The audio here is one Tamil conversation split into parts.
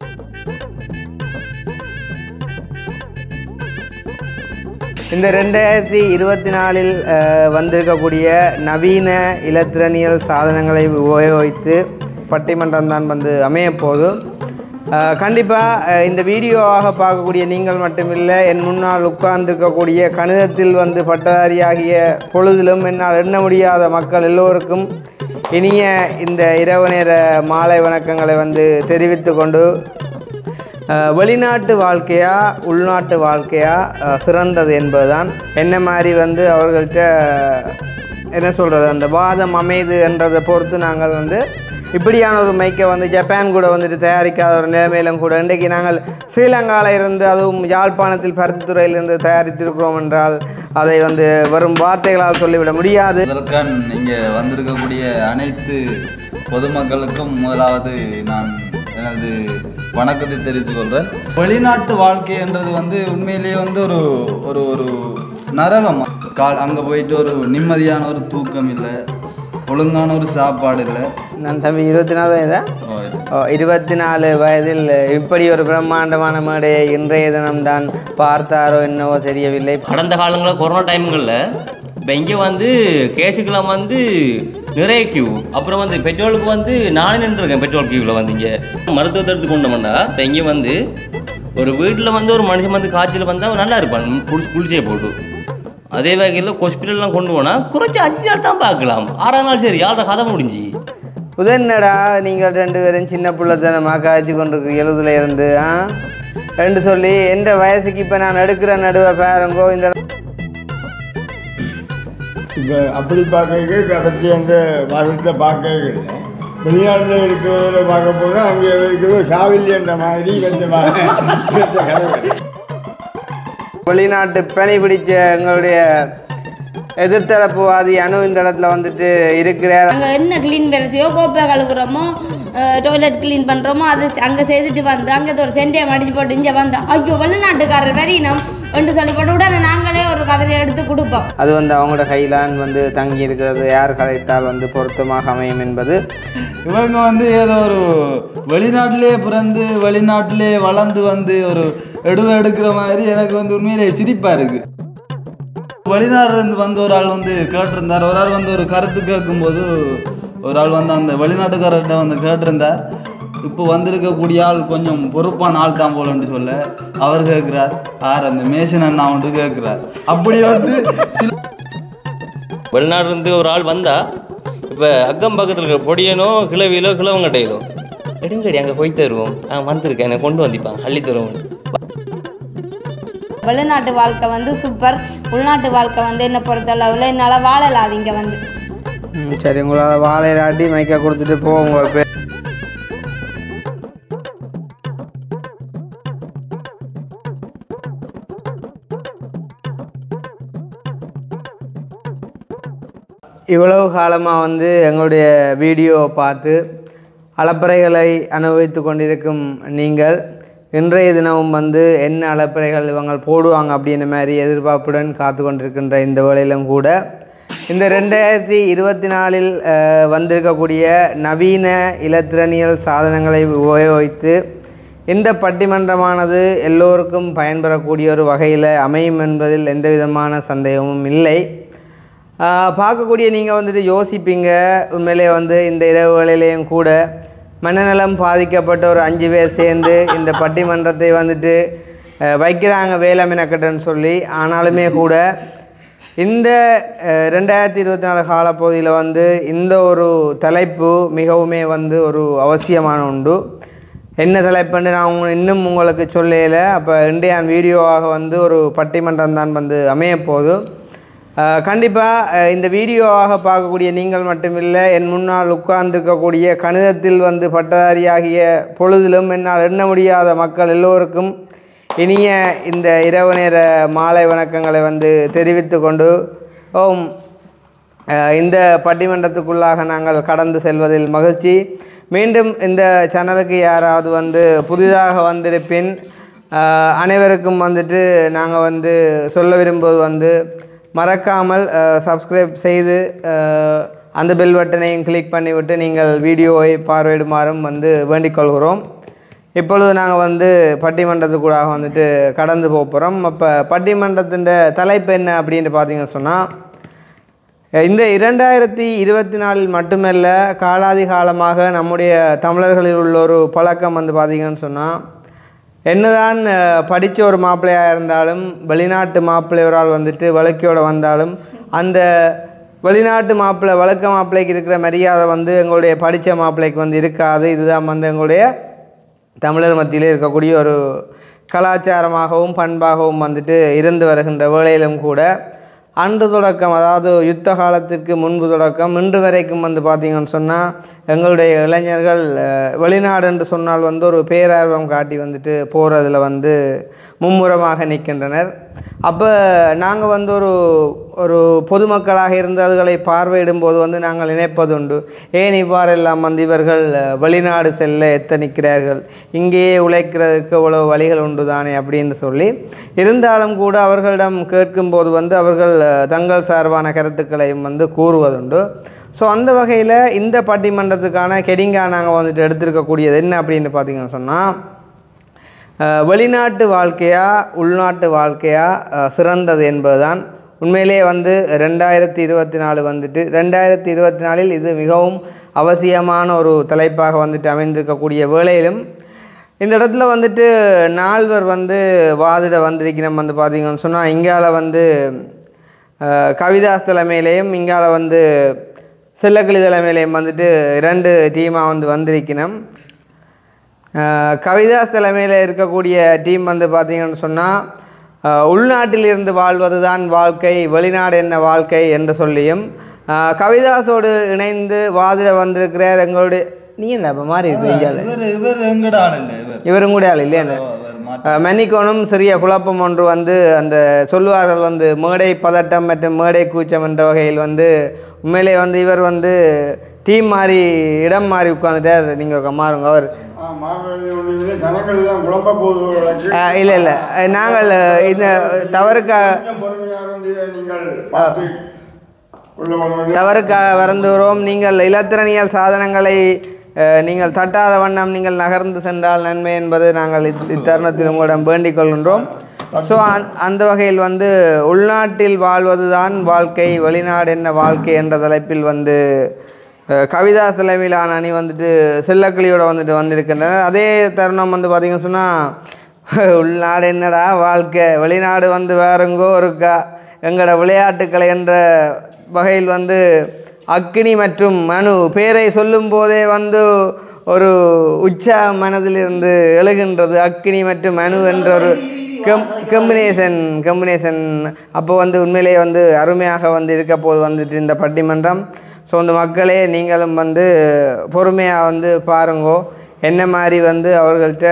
இந்த ரெண்டாயிரத்தி இருபத்தி நாலில் அஹ், வந்திருக்கக்கூடிய நவீன இலத்திரனியல் சாதனங்களை உபயோகித்து பட்டிமன்றம் தான் வந்து அமையப்போகுது கண்டிப்பாக இந்த வீடியோவாக பார்க்கக்கூடிய நீங்கள் மட்டுமில்லை என் முன்னால் உட்கார்ந்திருக்கக்கூடிய கணிதத்தில் வந்து பட்டதாரியாகிய பொழுதிலும் என்னால் எண்ண முடியாத மக்கள் எல்லோருக்கும் இனிய இந்த இரவு நேர மாலை வணக்கங்களை வந்து தெரிவித்து கொண்டு அஹ், வெளிநாட்டு வாழ்க்கையா உள்நாட்டு வாழ்க்கையா அஹ், சிறந்தது என்பதுதான் என்ன மாதிரி வந்து அவர்கள்ட்ட என்ன சொல்கிறது அந்த வாதம் அமைது என்றதை பொறுத்து நாங்கள் வந்து இப்படியான ஒரு மைக்கை வந்து ஜப்பான் கூட வந்துட்டு தயாரிக்காத ஒரு நிலைமையிலும் கூட இன்றைக்கு நாங்கள் ஸ்ரீலங்காவில் இருந்து அதுவும் யாழ்ப்பாணத்தில் பருத்தித்துறையிலிருந்து தயாரித்திருக்கிறோம் என்றால் அதை வந்து வரும் வார்த்தைகளால் சொல்லிவிட முடியாது இதற்கான் இங்கே வந்திருக்கக்கூடிய அனைத்து பொதுமக்களுக்கும் முதலாவது நான் எனது வணக்கத்தை தெரிவித்துக் கொள்கிறேன் வெளிநாட்டு வாழ்க்கைன்றது வந்து உண்மையிலேயே வந்து ஒரு ஒரு ஒரு நரகம் கால் அங்கே போயிட்டு ஒரு நிம்மதியான ஒரு தூக்கம் இல்லை ஒழுங்கான ஒரு சாப்பாடு இல்லை நான் தம்பி இருபத்தி நாலு வயதா ஓ, இருபத்தி நாலு வயதில் இப்படி ஒரு பிரம்மாண்டமான மேடையை இன்றைய தினம்தான் பார்த்தாரோ என்னவோ தெரியவில்லை கடந்த காலங்களில் கொரோனா டைம்களில் இப்போ இங்கே வந்து கேஸுக்கெல்லாம் வந்து நிறைய கியூ அப்புறம் வந்து பெட்ரோலுக்கு வந்து நானே நின்றுருக்கேன் பெட்ரோல் கியூவில் வந்து இங்கே மருத்துவத்தை எடுத்து கொண்டு வந்தா இப்போ இங்கே வந்து ஒரு வீட்டில் வந்து ஒரு மனுஷன் வந்து காய்ச்சல் வந்தால் நல்லா இருப்பான் குளி குளிச்சே போட்டு அதே வகையில் ஹாஸ்பிட்டல்லாம் கொண்டு போனால் குறைச்சி அஞ்சு நாள் தான் பார்க்கலாம் ஆறாம் நாள் சரி யாரோட கதை முடிஞ்சு புதன்னடா நீங்கள் ரெண்டு பேரும் சின்ன பிள்ளைத்தனமாக காய்ச்சி கொண்டிருக்கு எழுதுல இருந்து ஆ ரெண்டு சொல்லி எந்த வயசுக்கு இப்போ நான் எடுக்கிற நடுவை பாருங்கோ இந்த இப்போ அப்படி பார்க்க கடைசி அந்த வருஷத்தில் பார்க்கவே இல்லை வெளிநாட்டில் இருக்கிறத பார்க்க போனால் அங்கே இருக்கிற சாவில்யன்ற மாதிரி கொஞ்சம் கதை வெளிநாட்டு பனி பிடிச்ச எங்களுடைய எதிர்த்தரப்புவாதி அணு இந்த இடத்துல வந்துட்டு இருக்கிறார் அங்கே என்ன க்ளீன் வேலையோ கோப்பை கழுகுறோமோ டாய்லெட் க்ளீன் பண்ணுறோமோ அது அங்கே செய்துட்டு வந்து அங்கே ஒரு சென்டையை மடிச்சு போட்டு இங்கே வந்து ஐயோ வெளிநாட்டுக்காரர் வெறினம் என்று சொல்லி போட்டு உடனே நாங்களே ஒரு கதையை எடுத்து கொடுப்போம் அது வந்து அவங்களோட கையிலான் வந்து தங்கி இருக்கிறது யார் கதைத்தால் வந்து பொருத்தமாக அமையும் என்பது இவங்க வந்து ஏதோ ஒரு வெளிநாட்டிலே பிறந்து வெளிநாட்டிலே வளர்ந்து வந்து ஒரு எடுவை எடுக்கிற மாதிரி எனக்கு வந்து உண்மையிலே சிரிப்பாக இருக்குது வெளிநாடுல இருந்து வந்து ஒரு ஆள் வந்து கேட்டிருந்தார் ஒரு ஆள் வந்து ஒரு கருத்து கேட்கும்போது ஒரு ஆள் வந்து அந்த வெளிநாட்டுக்காரர்கிட்ட வந்து கேட்டிருந்தார் இப்போ வந்திருக்கக்கூடிய ஆள் கொஞ்சம் பொறுப்பான ஆள் தான் போலன்னு சொல்ல அவர் கேட்குறார் ஆர் அந்த மேஷன் அண்ணா வந்து கேட்குறார் அப்படி வந்து சில வெளிநாடு இருந்து ஒரு ஆள் வந்தா இப்போ அக்கம் பக்கத்தில் இருக்கிற பொடியனோ கிளவியிலோ கிழவங்கட்டையிலோ எடுங்கடி அங்கே போய் தருவோம் ஆ வந்திருக்கேன் என்னை கொண்டு வந்திப்பான் அள்ளி தருவோம் வெளிநாட்டு வாழ்க்கை வந்து சூப்பர் உள்நாட்டு வாழ்க்கை வந்து என்ன பொறுத்தளவில் என்னால் வாழலாம் அது இங்கே வந்து ம், சரி உங்களால் வாழையிலாட்டி மைக்கை கொடுத்துட்டு போ உங்கள் பேர் இவ்வளவு காலமாக வந்து எங்களுடைய வீடியோ பார்த்து அலப்பறைகளை அனுபவித்து கொண்டிருக்கும் நீங்கள் இன்றைய தினமும் வந்து என்ன அலப்பறைகள் இவங்க போடுவாங்க அப்படின்ற மாதிரி எதிர்பார்ப்புடன் காத்து கொண்டிருக்கின்ற இந்த வேளையிலும் கூட இந்த ரெண்டாயிரத்தி இருபத்தி நாலில் அஹ், வந்திருக்கக்கூடிய நவீன இலத்திரனியல் சாதனங்களை உபயோகித்து இந்த பட்டிமன்றமானது எல்லோருக்கும் பயன்பெறக்கூடிய ஒரு வகையில் அமையும் என்பதில் எந்த விதமான சந்தேகமும் இல்லை ஆஹ் பார்க்கக்கூடிய நீங்கள் வந்துட்டு யோசிப்பீங்க உண்மையிலே வந்து இந்த இரவு வேளையிலையும் கூட மனநலம் பாதிக்கப்பட்ட ஒரு அஞ்சு பேர் சேர்ந்து இந்த பட்டிமன்றத்தை வந்துட்டு ஆஹ் வைக்கிறாங்க வேளாமினக்கட்டுன்னு சொல்லி ஆனாலுமே கூட இந்த ஆஹ் ரெண்டாயிரத்தி இருபத்தி நாலு காலப்பகுதியில் வந்து இந்த ஒரு தலைப்பு மிகவுமே வந்து ஒரு அவசியமான உண்டு என்ன தலைப்புன்னு நான் உங்க இன்னும் உங்களுக்கு சொல்லல அப்போ இன்றைய வீடியோவாக வந்து ஒரு பட்டிமன்றம் தான் வந்து அமையப்போகுது கண்டிப்பாக இந்த வீடியோவாக பார்க்கக்கூடிய நீங்கள் மட்டுமில்லை என் முன்னால் உட்கார்ந்திருக்கக்கூடிய கணிதத்தில் வந்து பட்டதாரியாகிய பொழுதிலும் என்னால் எண்ண முடியாத மக்கள் எல்லோருக்கும் இனிய இந்த இரவு நேர மாலை வணக்கங்களை வந்து தெரிவித்து கொண்டு ஓம் அஹ் இந்த பட்டிமன்றத்துக்குள்ளாக நாங்கள் கடந்து செல்வதில் மகிழ்ச்சி மீண்டும் இந்த சேனலுக்கு யாராவது வந்து புதிதாக வந்திருப்பின் அஹ் அனைவருக்கும் வந்துட்டு நாங்கள் வந்து சொல்ல விரும்புவது வந்து மறக்காமல் சப்ஸ்கிரைப் செய்து அஹ், அந்த பெல் பட்டனையும் கிளிக் பண்ணிவிட்டு நீங்கள் வீடியோவை பார்வையிடுமாறும் வந்து வேண்டிக் கொள்கிறோம் இப்பொழுது நாங்கள் வந்து பட்டிமன்றத்துக்கூடாக வந்துட்டு கடந்து போக போகிறோம் அப்போ பட்டிமன்றத்தின் தலைப்பு என்ன அப்படின்னு பார்த்தீங்கன்னு சொன்னால் இந்த இரண்டாயிரத்தி இருபத்தி நாலில் மட்டுமல்ல காலாதி காலமாக நம்முடைய தமிழர்களில் உள்ள ஒரு பழக்கம் வந்து பார்த்திங்கன்னு சொன்னால் என்னதான் படித்த ஒரு மாப்பிள்ளையாக இருந்தாலும் வெளிநாட்டு மாப்பிள்ளையோரால் வந்துட்டு வழக்கியோட வந்தாலும் அந்த வெளிநாட்டு மாப்பிள்ளை வழக்க மாப்பிள்ளைக்கு இருக்கிற மரியாதை வந்து எங்களுடைய படித்த மாப்பிள்ளைக்கு வந்து இருக்காது இதுதான் வந்து எங்களுடைய தமிழர் மத்தியிலே இருக்கக்கூடிய ஒரு கலாச்சாரமாகவும் பண்பாகவும் வந்துட்டு இருந்து வருகின்ற வேளையிலும் கூட அன்று தொடக்கம் அதாவது யுத்த காலத்திற்கு முன்பு தொடக்கம் இன்று வரைக்கும் வந்து பார்த்திங்கன்னு சொன்னால் எங்களுடைய இளைஞர்கள் அஹ், வெளிநாடு என்று சொன்னால் வந்து ஒரு பேரார்வம் காட்டி வந்துட்டு போகிறதுல வந்து மும்முரமாக நிற்கின்றனர் அப்போ நாங்கள் வந்து ஒரு ஒரு பொதுமக்களாக இருந்து அதுகளை பார்வையிடும் போது வந்து நாங்கள் நினைப்பதுண்டு ஏன் இவ்வாறெல்லாம் வந்து இவர்கள் அஹ், வெளிநாடு செல்ல எத்தனிக்கிறார்கள் இங்கேயே உழைக்கிறதுக்கு இவ்வளவு வழிகள் உண்டு தானே அப்படின்னு சொல்லி இருந்தாலும் கூட அவர்களிடம் கேட்கும்போது வந்து அவர்கள் அஹ், தங்கள் சார்பான கருத்துக்களையும் வந்து கூறுவதுண்டு ஸோ அந்த வகையில் இந்த பட்டிமன்றத்துக்கான கெடிங்கா நாங்கள் வந்துட்டு எடுத்திருக்கக்கூடியது என்ன அப்படின்னு பார்த்தீங்கன்னு சொன்னால் அஹ், வெளிநாட்டு வாழ்க்கையா உள்நாட்டு வாழ்க்கையா அஹ், சிறந்தது என்பதுதான் உண்மையிலே வந்து ரெண்டாயிரத்தி இருபத்தி நாலு வந்துட்டு ரெண்டாயிரத்தி இருபத்தி நாலில் இது மிகவும் அவசியமான ஒரு தலைப்பாக வந்துட்டு அமைந்திருக்கக்கூடிய வேளையிலும் இந்த இடத்துல வந்துட்டு நால்வர் வந்து வாதிட வந்திருக்கிறோம் வந்து பார்த்தீங்கன்னு சொன்னால் இங்கால வந்து அஹ், கவிதாஸ் தலைமையிலையும் இங்கால வந்து செல்லக்கிளி தலைமையிலையும் வந்துட்டு இரண்டு டீமாக வந்து வந்திருக்கணும் அஹ் கவிதாஸ் தலைமையில் இருக்கக்கூடிய டீம் வந்து பார்த்தீங்கன்னு சொன்னால் உள்நாட்டில் இருந்து வாழ்வது தான் வாழ்க்கை வெளிநாடு என்ன வாழ்க்கை என்று சொல்லியும் அஹ் கவிதாஸோடு இணைந்து வாதிட வந்திருக்கிறார் எங்களுடைய நீ என்ன இப்போ மாறி இருக்கீங்க இவர் இவர் எங்கட ஆள் இல்லை இவர் இவரும் கூட ஆள் இல்லையா அந்த அவர் மாற்றி அஹ் மன்னிக்கோணும் சிறிய குழப்பம் ஒன்று வந்து அந்த சொல்லுவார்கள் வந்து மேடை பதட்டம் மற்றும் மேடை கூச்சம் என்ற வகையில் வந்து உண்மையிலே வந்து இவர் வந்து டீம் மாறி இடம் மாறி உட்காந்துட்டார் நீங்கள் மாறுங்க அவர் மாணவர்கள் ஜனங்கள் எல்லாம் குழம்ப போவதற்கு அஹ் இல்லை இல்லை அஹ் நாங்கள் அஹ், இந்த தவறுக்காக கொஞ்சம் பொறுமையாக இருந்து நீங்கள் பார்த்து கொள்ள வேண்டும். தவறுக்காக வருந்துகிறோம் நீங்கள் இலத்திரனியல் சாதனங்களை அஹ், நீங்கள் தட்டாத வண்ணம் நீங்கள் நகர்ந்து சென்றால் நன்மை என்பது நாங்கள் இத்- இத்தருணத்தில் உங்களிடம் வேண்டிக் கொள்கின்றோம் ஸோ அந்த வகையில் வந்து உள்நாட்டில் வாழ்வது தான் வாழ்க்கை வெளிநாடு என்ன வாழ்க்கை என்ற தலைப்பில் வந்து அஹ், கவிதா தலைமையிலான அணி வந்துட்டு செல்லக்கிளியோட வந்துட்டு வந்திருக்கின்றனர் அதே தருணம் வந்து பார்த்திங்கன்னு சொன்னால் உள்நாடு என்னடா வாழ்க்கை வெளிநாடு வந்து வேறெங்கோ இருக்கா எங்களோட விளையாட்டுக்களை என்ற வகையில் வந்து அக்கினி மற்றும் மனு பேரை சொல்லும் போதே வந்து ஒரு உச்சா மனதிலிருந்து எழுகின்றது அக்கினி மற்றும் மனு என்ற ஒரு கம் கம்பினேஷன் கம்பினேஷன் அப்போ வந்து உண்மையிலேயே வந்து அருமையாக வந்து இருக்க போது வந்துட்டு இந்த பட்டிமன்றம் ஸோ இந்த மக்களே நீங்களும் வந்து பொறுமையாக வந்து பாருங்கோ என்ன மாதிரி வந்து அவர்கள்ட்ட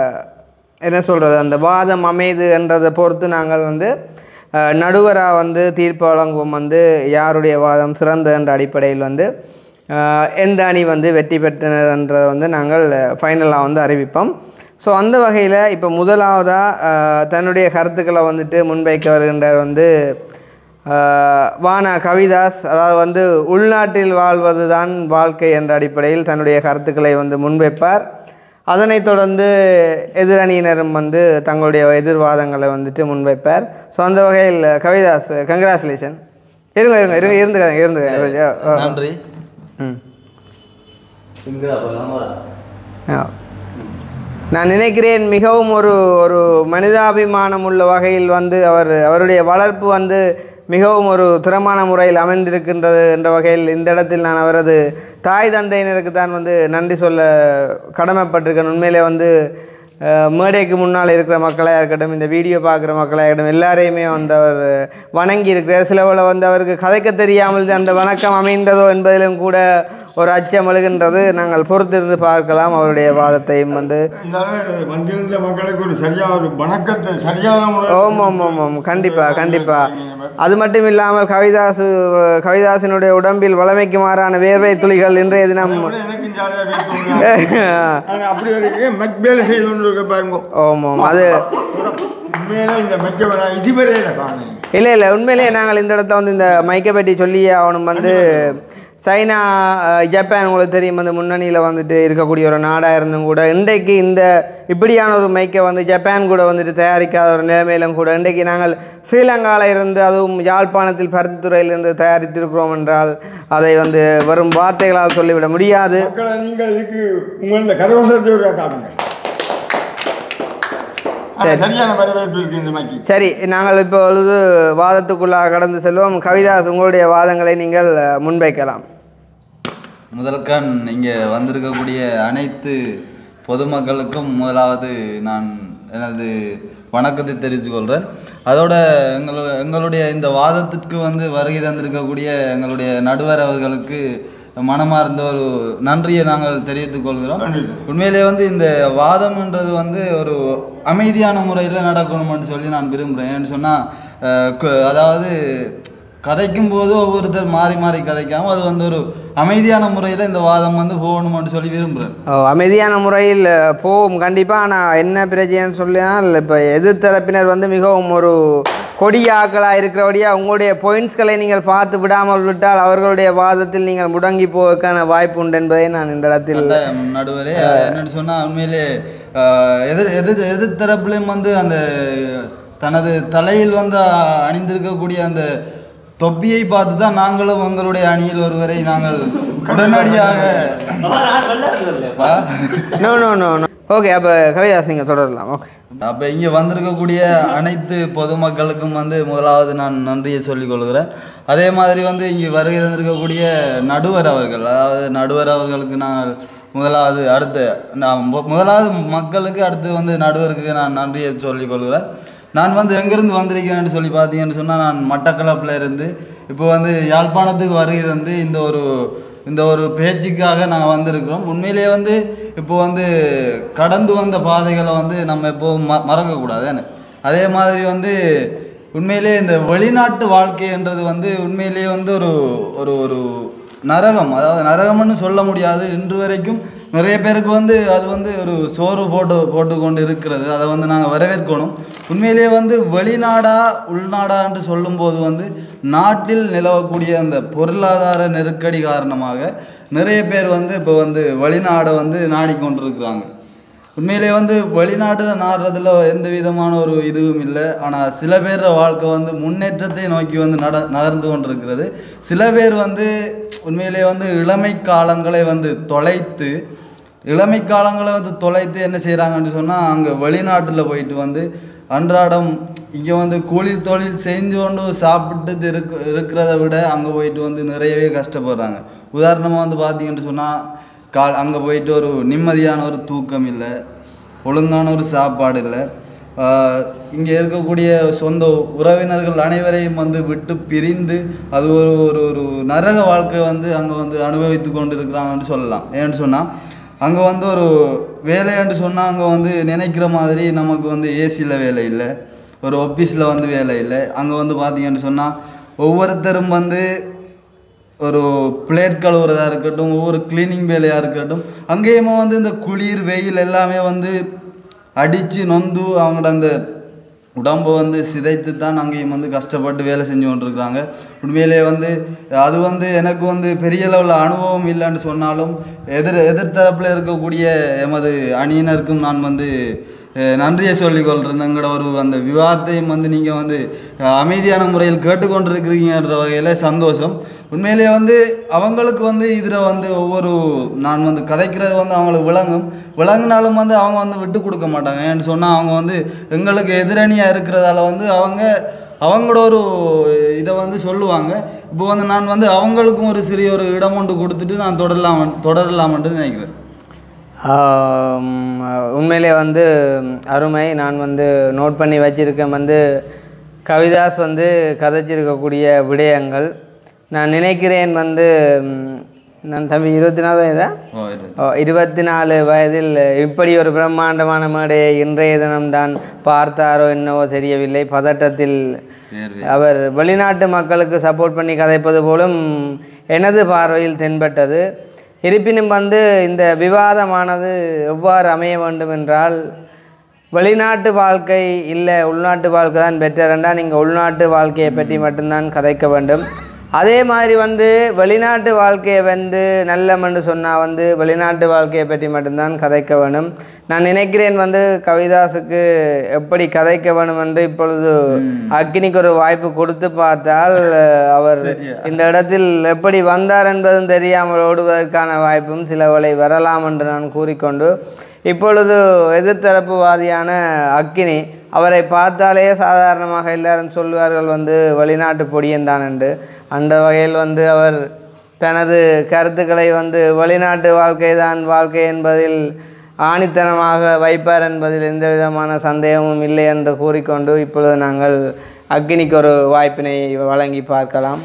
என்ன சொல்கிறது அந்த வாதம் அமைது என்றதை பொறுத்து நாங்கள் வந்து நடுவராக வந்து தீர்ப்பு வழங்குவோம் வந்து யாருடைய வாதம் சிறந்த என்ற அடிப்படையில் வந்து அஹ், எந்த அணி வந்து வெற்றி பெற்றனர்ன்றதை வந்து நாங்கள் ஃபைனலாக வந்து அறிவிப்போம் ஸோ அந்த வகையில் இப்போ முதலாவதாக தன்னுடைய கருத்துக்களை வந்துட்டு முன்வைக்க வருகின்றார் வந்து அஹ், வானா கவிதாஸ் அதாவது வந்து உள்நாட்டில் வாழ்வது தான் வாழ்க்கை என்ற அடிப்படையில் தன்னுடைய கருத்துக்களை வந்து முன்வைப்பார் அதனைத் தொடர்ந்து எதிரணியினரும் வந்து தங்களுடைய எதிர்வாதங்களை வந்துட்டு முன்வைப்பார் ஸோ அந்த வகையில் கவிதாஸ் கங்க்ராச்சுலேஷன் இருங்க இருங்க இருங்க இருந்துக்காங்க இருந்துக்காங்க நன்றி ம் இங்க அப்பதான் வரா. ஆ. நான் நினைக்கிறேன் மிகவும் ஒரு ஒரு மனிதாபிமானம் உள்ள வகையில் வந்து அவர் அவருடைய வளர்ப்பு வந்து மிகவும் ஒரு திறமான முறையில் அமைந்திருக்கின்றது என்ற வகையில் இந்த இடத்தில் நான் அவரது தாய் தந்தையினருக்கு தான் வந்து நன்றி சொல்ல கடமைப்பட்டிருக்கேன் உண்மையிலே வந்து அஹ், மேடைக்கு முன்னால் இருக்கிற மக்களாக இருக்கட்டும் இந்த வீடியோ பார்க்குற மக்களாக இருக்கட்டும் எல்லாரையுமே வந்து அவர் வணங்கி இருக்கிறார் சிலவில் வந்து அவருக்கு கதைக்க தெரியாமல் அந்த வணக்கம் அமைந்ததோ என்பதிலும் கூட ஒரு அச்சம் எழுகின்றது நாங்கள் பொறுத்திருந்து பார்க்கலாம் அவருடைய வாதத்தையும் வந்து இருந்தாலும் வந்திருந்த மக்களுக்கு ஒரு சரியான ஒரு வணக்கத்தை சரியான முறை ஓம் ஓம் ஓம் ஓம் கண்டிப்பாக கண்டிப்பாக அது மட்டும் இல்லாமல் கவிதாசு கவிதாசினுடைய உடம்பில் வளமைக்கு மாறான வேர்வை துளிகள் இன்றைய தினம் எனக்கு ஜாலியாக அப்படி வரைக்கும் மெக்பேல செய்து கொண்டு இருக்க பாருங்க ஓம் ஓம் அது உண்மையில இந்த மெக்க இதுவரையில காணும் இல்லை இல்லை உண்மையிலேயே நாங்கள் இந்த இடத்துல வந்து இந்த மைக்கை பற்றி சொல்லியே அவனும் வந்து சைனா அஹ், ஜப்பான் உங்களுக்கு தெரியும் அந்த முன்னணியில் வந்துட்டு இருக்கக்கூடிய ஒரு நாடாக இருந்தும் கூட இன்றைக்கு இந்த இப்படியான ஒரு மைக்கை வந்து ஜப்பான் கூட வந்துட்டு தயாரிக்காத ஒரு நிலைமையிலும் கூட இன்றைக்கு நாங்கள் ஸ்ரீலங்காவில் இருந்து அதுவும் யாழ்ப்பாணத்தில் பருத்தித்துறையிலிருந்து தயாரித்திருக்கிறோம் என்றால் அதை வந்து வெறும் வார்த்தைகளால் சொல்லிவிட முடியாது மக்களை நீங்கள் இதுக்கு உங்களோட கரவசத்தை காட்டுங்க ஆனா, சரியான வரவேற்பு இருக்கு இந்த மைக்கு சரி நாங்கள் இப்பொழுது வாதத்துக்குள்ளாக கடந்து செல்வோம் கவிதாஸ் உங்களுடைய வாதங்களை நீங்கள் அஹ், முன்வைக்கலாம் முதல்கண் இங்கே வந்திருக்கக்கூடிய அனைத்து பொதுமக்களுக்கும் முதலாவது நான் எனது வணக்கத்தை தெரிவித்துக் கொள்கிறேன் அதோட எங்களு எங்களுடைய இந்த வாதத்திற்கு வந்து வருகை தந்திருக்கக்கூடிய எங்களுடைய நடுவர் அவர்களுக்கு மனமார்ந்த ஒரு நன்றியை நாங்கள் தெரிவித்துக் கொள்கிறோம் உண்மையிலே வந்து இந்த வாதம்ன்றது வந்து ஒரு அமைதியான முறையில் நடக்கணும்னு சொல்லி நான் விரும்புகிறேன் ஏன்னு சொன்னால் அதாவது கதைக்கும் போது ஒவ்வொருத்தர் மாறி மாறி கதைக்காம அது வந்து ஒரு அமைதியான முறையில் இந்த வாதம் வந்து போகணும்னு சொல்லி விரும்புகிறேன் ஓ, அமைதியான முறையில் போகும் கண்டிப்பாக ஆனால் என்ன பிரச்சனைன்னு சொல்லினால் இப்போ எதிர்த்தரப்பினர் வந்து மிகவும் ஒரு கொடியாக்களாக இருக்கிறபடியா உங்களுடைய பாயிண்ட்ஸ்களை நீங்கள் பார்த்து விடாமல் விட்டால் அவர்களுடைய வாதத்தில் நீங்கள் முடங்கி போவதற்கான வாய்ப்பு உண்டு என்பதை நான் இந்த இடத்தில் கட்டாயம் நடுவரே அது என்னன்னு சொன்னால் உண்மையிலே ஆஹ், எதிர் எதிர் எதிர்த்தரப்புலையும் வந்து அந்த தனது தலையில் வந்து அணிந்திருக்கக்கூடிய அந்த தொப்பியை பார்த்து தான் நாங்களும் எங்களுடைய அணியில் ஒருவரை நாங்கள் உடனடியாக ஆ? No no no no okay அப்போ கவிதாஸ் நீங்கள் தொடரலாம் ஓகே அப்போ இங்கே வந்திருக்கக்கூடிய அனைத்து பொதுமக்களுக்கும் வந்து முதலாவது நான் நன்றியை சொல்லிக் கொள்கிறேன் அதே மாதிரி வந்து இங்கே வருகை தந்திருக்கக்கூடிய நடுவர் அவர்கள் அதாவது நடுவர் அவர்களுக்கு நான் முதலாவது அடுத்து நான் மு- முதலாவது மக்களுக்கு அடுத்து வந்து நடுவருக்கு நான் நன்றியை சொல்லிக் கொள்கிறேன் நான் வந்து எங்கேருந்து வந்திருக்கேன்னு சொல்லி பார்த்தீங்கன்னு சொன்னால் நான் மட்டக்களப்பில் இருந்து இப்போ வந்து யாழ்ப்பாணத்துக்கு வருகை தந்து இந்த ஒரு இந்த ஒரு பேச்சுக்காக நாங்கள் வந்திருக்கிறோம் உண்மையிலேயே வந்து இப்போ வந்து கடந்து வந்த பாதைகளை வந்து நம்ம எப்போவும் ம மறக்கக்கூடாது என்ன அதே மாதிரி வந்து உண்மையிலேயே இந்த வெளிநாட்டு வாழ்க்கைன்றது வந்து உண்மையிலேயே வந்து ஒரு ஒரு ஒரு நரகம் அதாவது நரகம்னு சொல்ல முடியாது இன்று வரைக்கும் நிறைய பேருக்கு வந்து அது வந்து ஒரு சோறு போட்டு போட்டு கொண்டு இருக்கிறது அதை வந்து நாங்கள் வரவேற்கணும் உண்மையிலேயே வந்து வெளிநாடா உள்நாடா என்று சொல்லும்போது வந்து நாட்டில் நிலவக்கூடிய அந்த பொருளாதார நெருக்கடி காரணமாக நிறைய பேர் வந்து இப்போ வந்து வெளிநாடை வந்து நாடிக்கொண்டிருக்கிறாங்க உண்மையிலே வந்து வெளிநாட்டில் நாடுறதுல எந்த விதமான ஒரு இதுவும் இல்லை ஆனால் சில பேர் வாழ்க்கை வந்து முன்னேற்றத்தை நோக்கி வந்து நட நகர்ந்து கொண்டிருக்கிறது சில பேர் வந்து உண்மையிலே வந்து இளமை காலங்களை வந்து தொலைத்து இளமை காலங்களை வந்து தொலைத்து என்ன செய்கிறாங்கன்னு சொன்னால் அங்கே வெளிநாட்டில் போயிட்டு வந்து அன்றாடம் இங்கே வந்து கூலி தொழில் செஞ்சு கொண்டு சாப்பிட்டு இருக்க இருக்கிறத விட அங்கே போயிட்டு வந்து நிறையவே கஷ்டப்படுறாங்க உதாரணமாக வந்து பார்த்தீங்கன்னு சொன்னால் கால் அங்கே போயிட்டு ஒரு நிம்மதியான ஒரு தூக்கம் இல்லை ஒழுங்கான ஒரு சாப்பாடு இல்லை இங்கே இருக்கக்கூடிய சொந்த உறவினர்கள் அனைவரையும் வந்து விட்டு பிரிந்து அது ஒரு ஒரு ஒரு நரக வாழ்க்கை வந்து அங்கே வந்து அனுபவித்து கொண்டு இருக்கிறாங்கன்னு சொல்லலாம் ஏன்னு சொன்னால் அங்கே வந்து ஒரு வேலைன்னு சொன்னால் அங்கே வந்து நினைக்கிற மாதிரி நமக்கு வந்து ஏசியில் வேலை இல்லை ஒரு ஆஃபீஸில் வந்து வேலை இல்லை அங்கே வந்து பார்த்தீங்கன்னு சொன்னால் ஒவ்வொருத்தரும் வந்து ஒரு பிளேட் கழுவுறதா இருக்கட்டும் ஒவ்வொரு க்ளீனிங் வேலையாக இருக்கட்டும் அங்கேயுமே வந்து இந்த குளிர் வெயில் எல்லாமே வந்து அடித்து நொந்து அவங்களோட அந்த உடம்பை வந்து சிதைத்து தான் அங்கேயும் வந்து கஷ்டப்பட்டு வேலை செஞ்சு கொண்டிருக்கிறாங்க உண்மையிலே வந்து அது வந்து எனக்கு வந்து பெரிய லெவலில் அனுபவம் இல்லைன்னு சொன்னாலும் எதிர் எதிர்த்தரப்பில் இருக்கக்கூடிய எமது அணியினருக்கும் நான் வந்து அஹ், நன்றியை சொல்லிக் கொள்கிறேன் எங்களோட ஒரு அந்த விவாதத்தையும் வந்து நீங்கள் வந்து அஹ், அமைதியான முறையில் கேட்டுக்கொண்டிருக்கிறீங்கன்ற வகையில் சந்தோஷம் உண்மையிலேயே வந்து அவங்களுக்கு வந்து இதில் வந்து ஒவ்வொரு நான் வந்து கதைக்கிறது வந்து அவங்களுக்கு விளங்கும் விளங்குனாலும் வந்து அவங்க வந்து விட்டு கொடுக்க மாட்டாங்க ஏன்னு சொன்னால் அவங்க வந்து எங்களுக்கு எதிரணியாக இருக்கிறதால வந்து அவங்க அவங்களோட ஒரு இதை வந்து சொல்லுவாங்க இப்போ வந்து நான் வந்து அவங்களுக்கும் ஒரு சிறிய ஒரு இடம் ஒன்று கொடுத்துட்டு நான் தொடரலாம் தொடரலாம்னு நினைக்கிறேன் ஆம், உண்மையிலே வந்து அருமை நான் வந்து நோட் பண்ணி வச்சிருக்கேன் வந்து கவிதாஸ் வந்து கதைச்சிருக்கக்கூடிய விடயங்கள் நான் நினைக்கிறேன் வந்து ம், நான் தம்பி இருபத்தி நாலு வயதா ஓ, இது. ஓ, இருபத்தி நாலு வயதில் இப்படி ஒரு பிரம்மாண்டமான மேடையை இன்றைய தினம்தான் பார்த்தாரோ என்னவோ தெரியவில்லை பதட்டத்தில் வேர்வை. அவர் வெளிநாட்டு மக்களுக்கு சப்போர்ட் பண்ணி கதைப்பது போலும் எனது பார்வையில் தென்பட்டது இருப்பினும் வந்து இந்த விவாதமானது எவ்வாறு அமைய வேண்டும் என்றால் வெளிநாட்டு வாழ்க்கை இல்லை உள்நாட்டு வாழ்க்கை தான் பெட்டர் என்றால் நீங்கள் உள்நாட்டு வாழ்க்கையை பற்றி மட்டும்தான் கதைக்க வேண்டும் அதே மாதிரி வந்து வெளிநாட்டு வாழ்க்கையை வந்து நல்லமென்று சொன்னால் வந்து வெளிநாட்டு வாழ்க்கையை பற்றி மட்டும்தான் கதைக்க வேணும் நான் நினைக்கிறேன் வந்து கவிதாஸுக்கு எப்படி கதைக்க வேணும் என்று இப்பொழுது அக்னிக்கு ஒரு வாய்ப்பு கொடுத்து பார்த்தால் அஹ், அவர் இந்த இடத்தில் எப்படி வந்தார் என்பதும் தெரியாமல் ஓடுவதற்கான வாய்ப்பும் சில வேளை வரலாம் என்று நான் கூறிக்கொண்டு இப்பொழுது எதிர்த்தரப்புவாதியான அக்கினி அவரை பார்த்தாலே சாதாரணமாக எல்லாரும் சொல்லுவார்கள் வந்து வெளிநாட்டு பொடியன்தான் என்று அந்த வகையில் வந்து அவர் தனது கருத்துக்களை வந்து வெளிநாட்டு வாழ்க்கை தான் வாழ்க்கை என்பதில் ஆணித்தனமாக வைப்பார் என்பதில் எந்த விதமான சந்தேகமும் இல்லை என்று கூறிக்கொண்டு இப்பொழுது நாங்கள் அக்னிக்கு ஒரு வாய்ப்பினை வழங்கி பார்க்கலாம்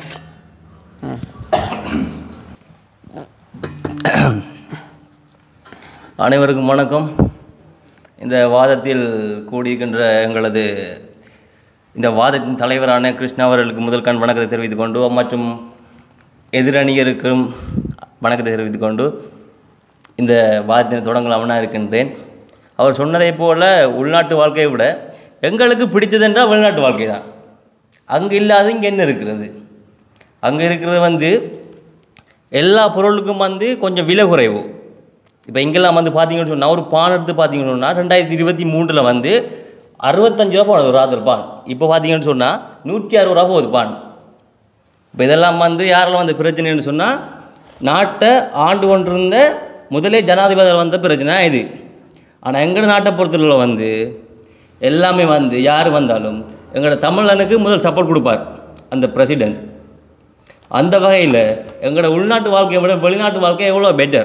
அனைவருக்கும் வணக்கம் இந்த வாதத்தில் கூடியிருக்கின்ற எங்களது இந்த வாதத்தின் தலைவரான கிருஷ்ணா அவர்களுக்கு முதல் கண் வணக்கத்தை தெரிவித்துக் கொண்டு மற்றும் எதிரணியருக்கும் வணக்கத்தை தெரிவித்துக் கொண்டு இந்த வாதத்தினை தொடங்கலாம்னா இருக்கின்றேன் அவர் சொன்னதைப் போல உள்நாட்டு வாழ்க்கையை விட எங்களுக்கு பிடித்ததென்றால் வெளிநாட்டு வாழ்க்கை தான் அங்கே இல்லாத இங்கே என்ன இருக்கிறது அங்கே இருக்கிறது வந்து எல்லா பொருளுக்கும் வந்து கொஞ்சம் விலை குறைவு இப்போ இங்கெல்லாம் வந்து பார்த்தீங்கன்னு சொன்னால் ஒரு பான் எடுத்து பார்த்தீங்கன்னு சொன்னால் ரெண்டாயிரத்தி இருபத்தி மூன்றில் வந்து அறுபத்தஞ்சு ரூபா போனது ஒரு ராத்திரி பான் இப்போ பார்த்தீங்கன்னு சொன்னால் நூற்றி அறுபது ரூபா போகுது பான் இப்போ இதெல்லாம் வந்து யாரெல்லாம் வந்து பிரச்சனைன்னு சொன்னால் நாட்டை ஆண்டு கொண்டிருந்த முதலே ஜனாதிபதி வந்த பிரச்சனை இது ஆனால் எங்கள் நாட்டை பொறுத்தவரை வந்து எல்லாமே வந்து யார் வந்தாலும் எங்களோட தமிழனுக்கு முதல் சப்போர்ட் கொடுப்பார் அந்த பிரசிடென்ட் அந்த வகையில் எங்களோட உள்நாட்டு வாழ்க்கையை விட வெளிநாட்டு வாழ்க்கை எவ்வளோ பெட்டர்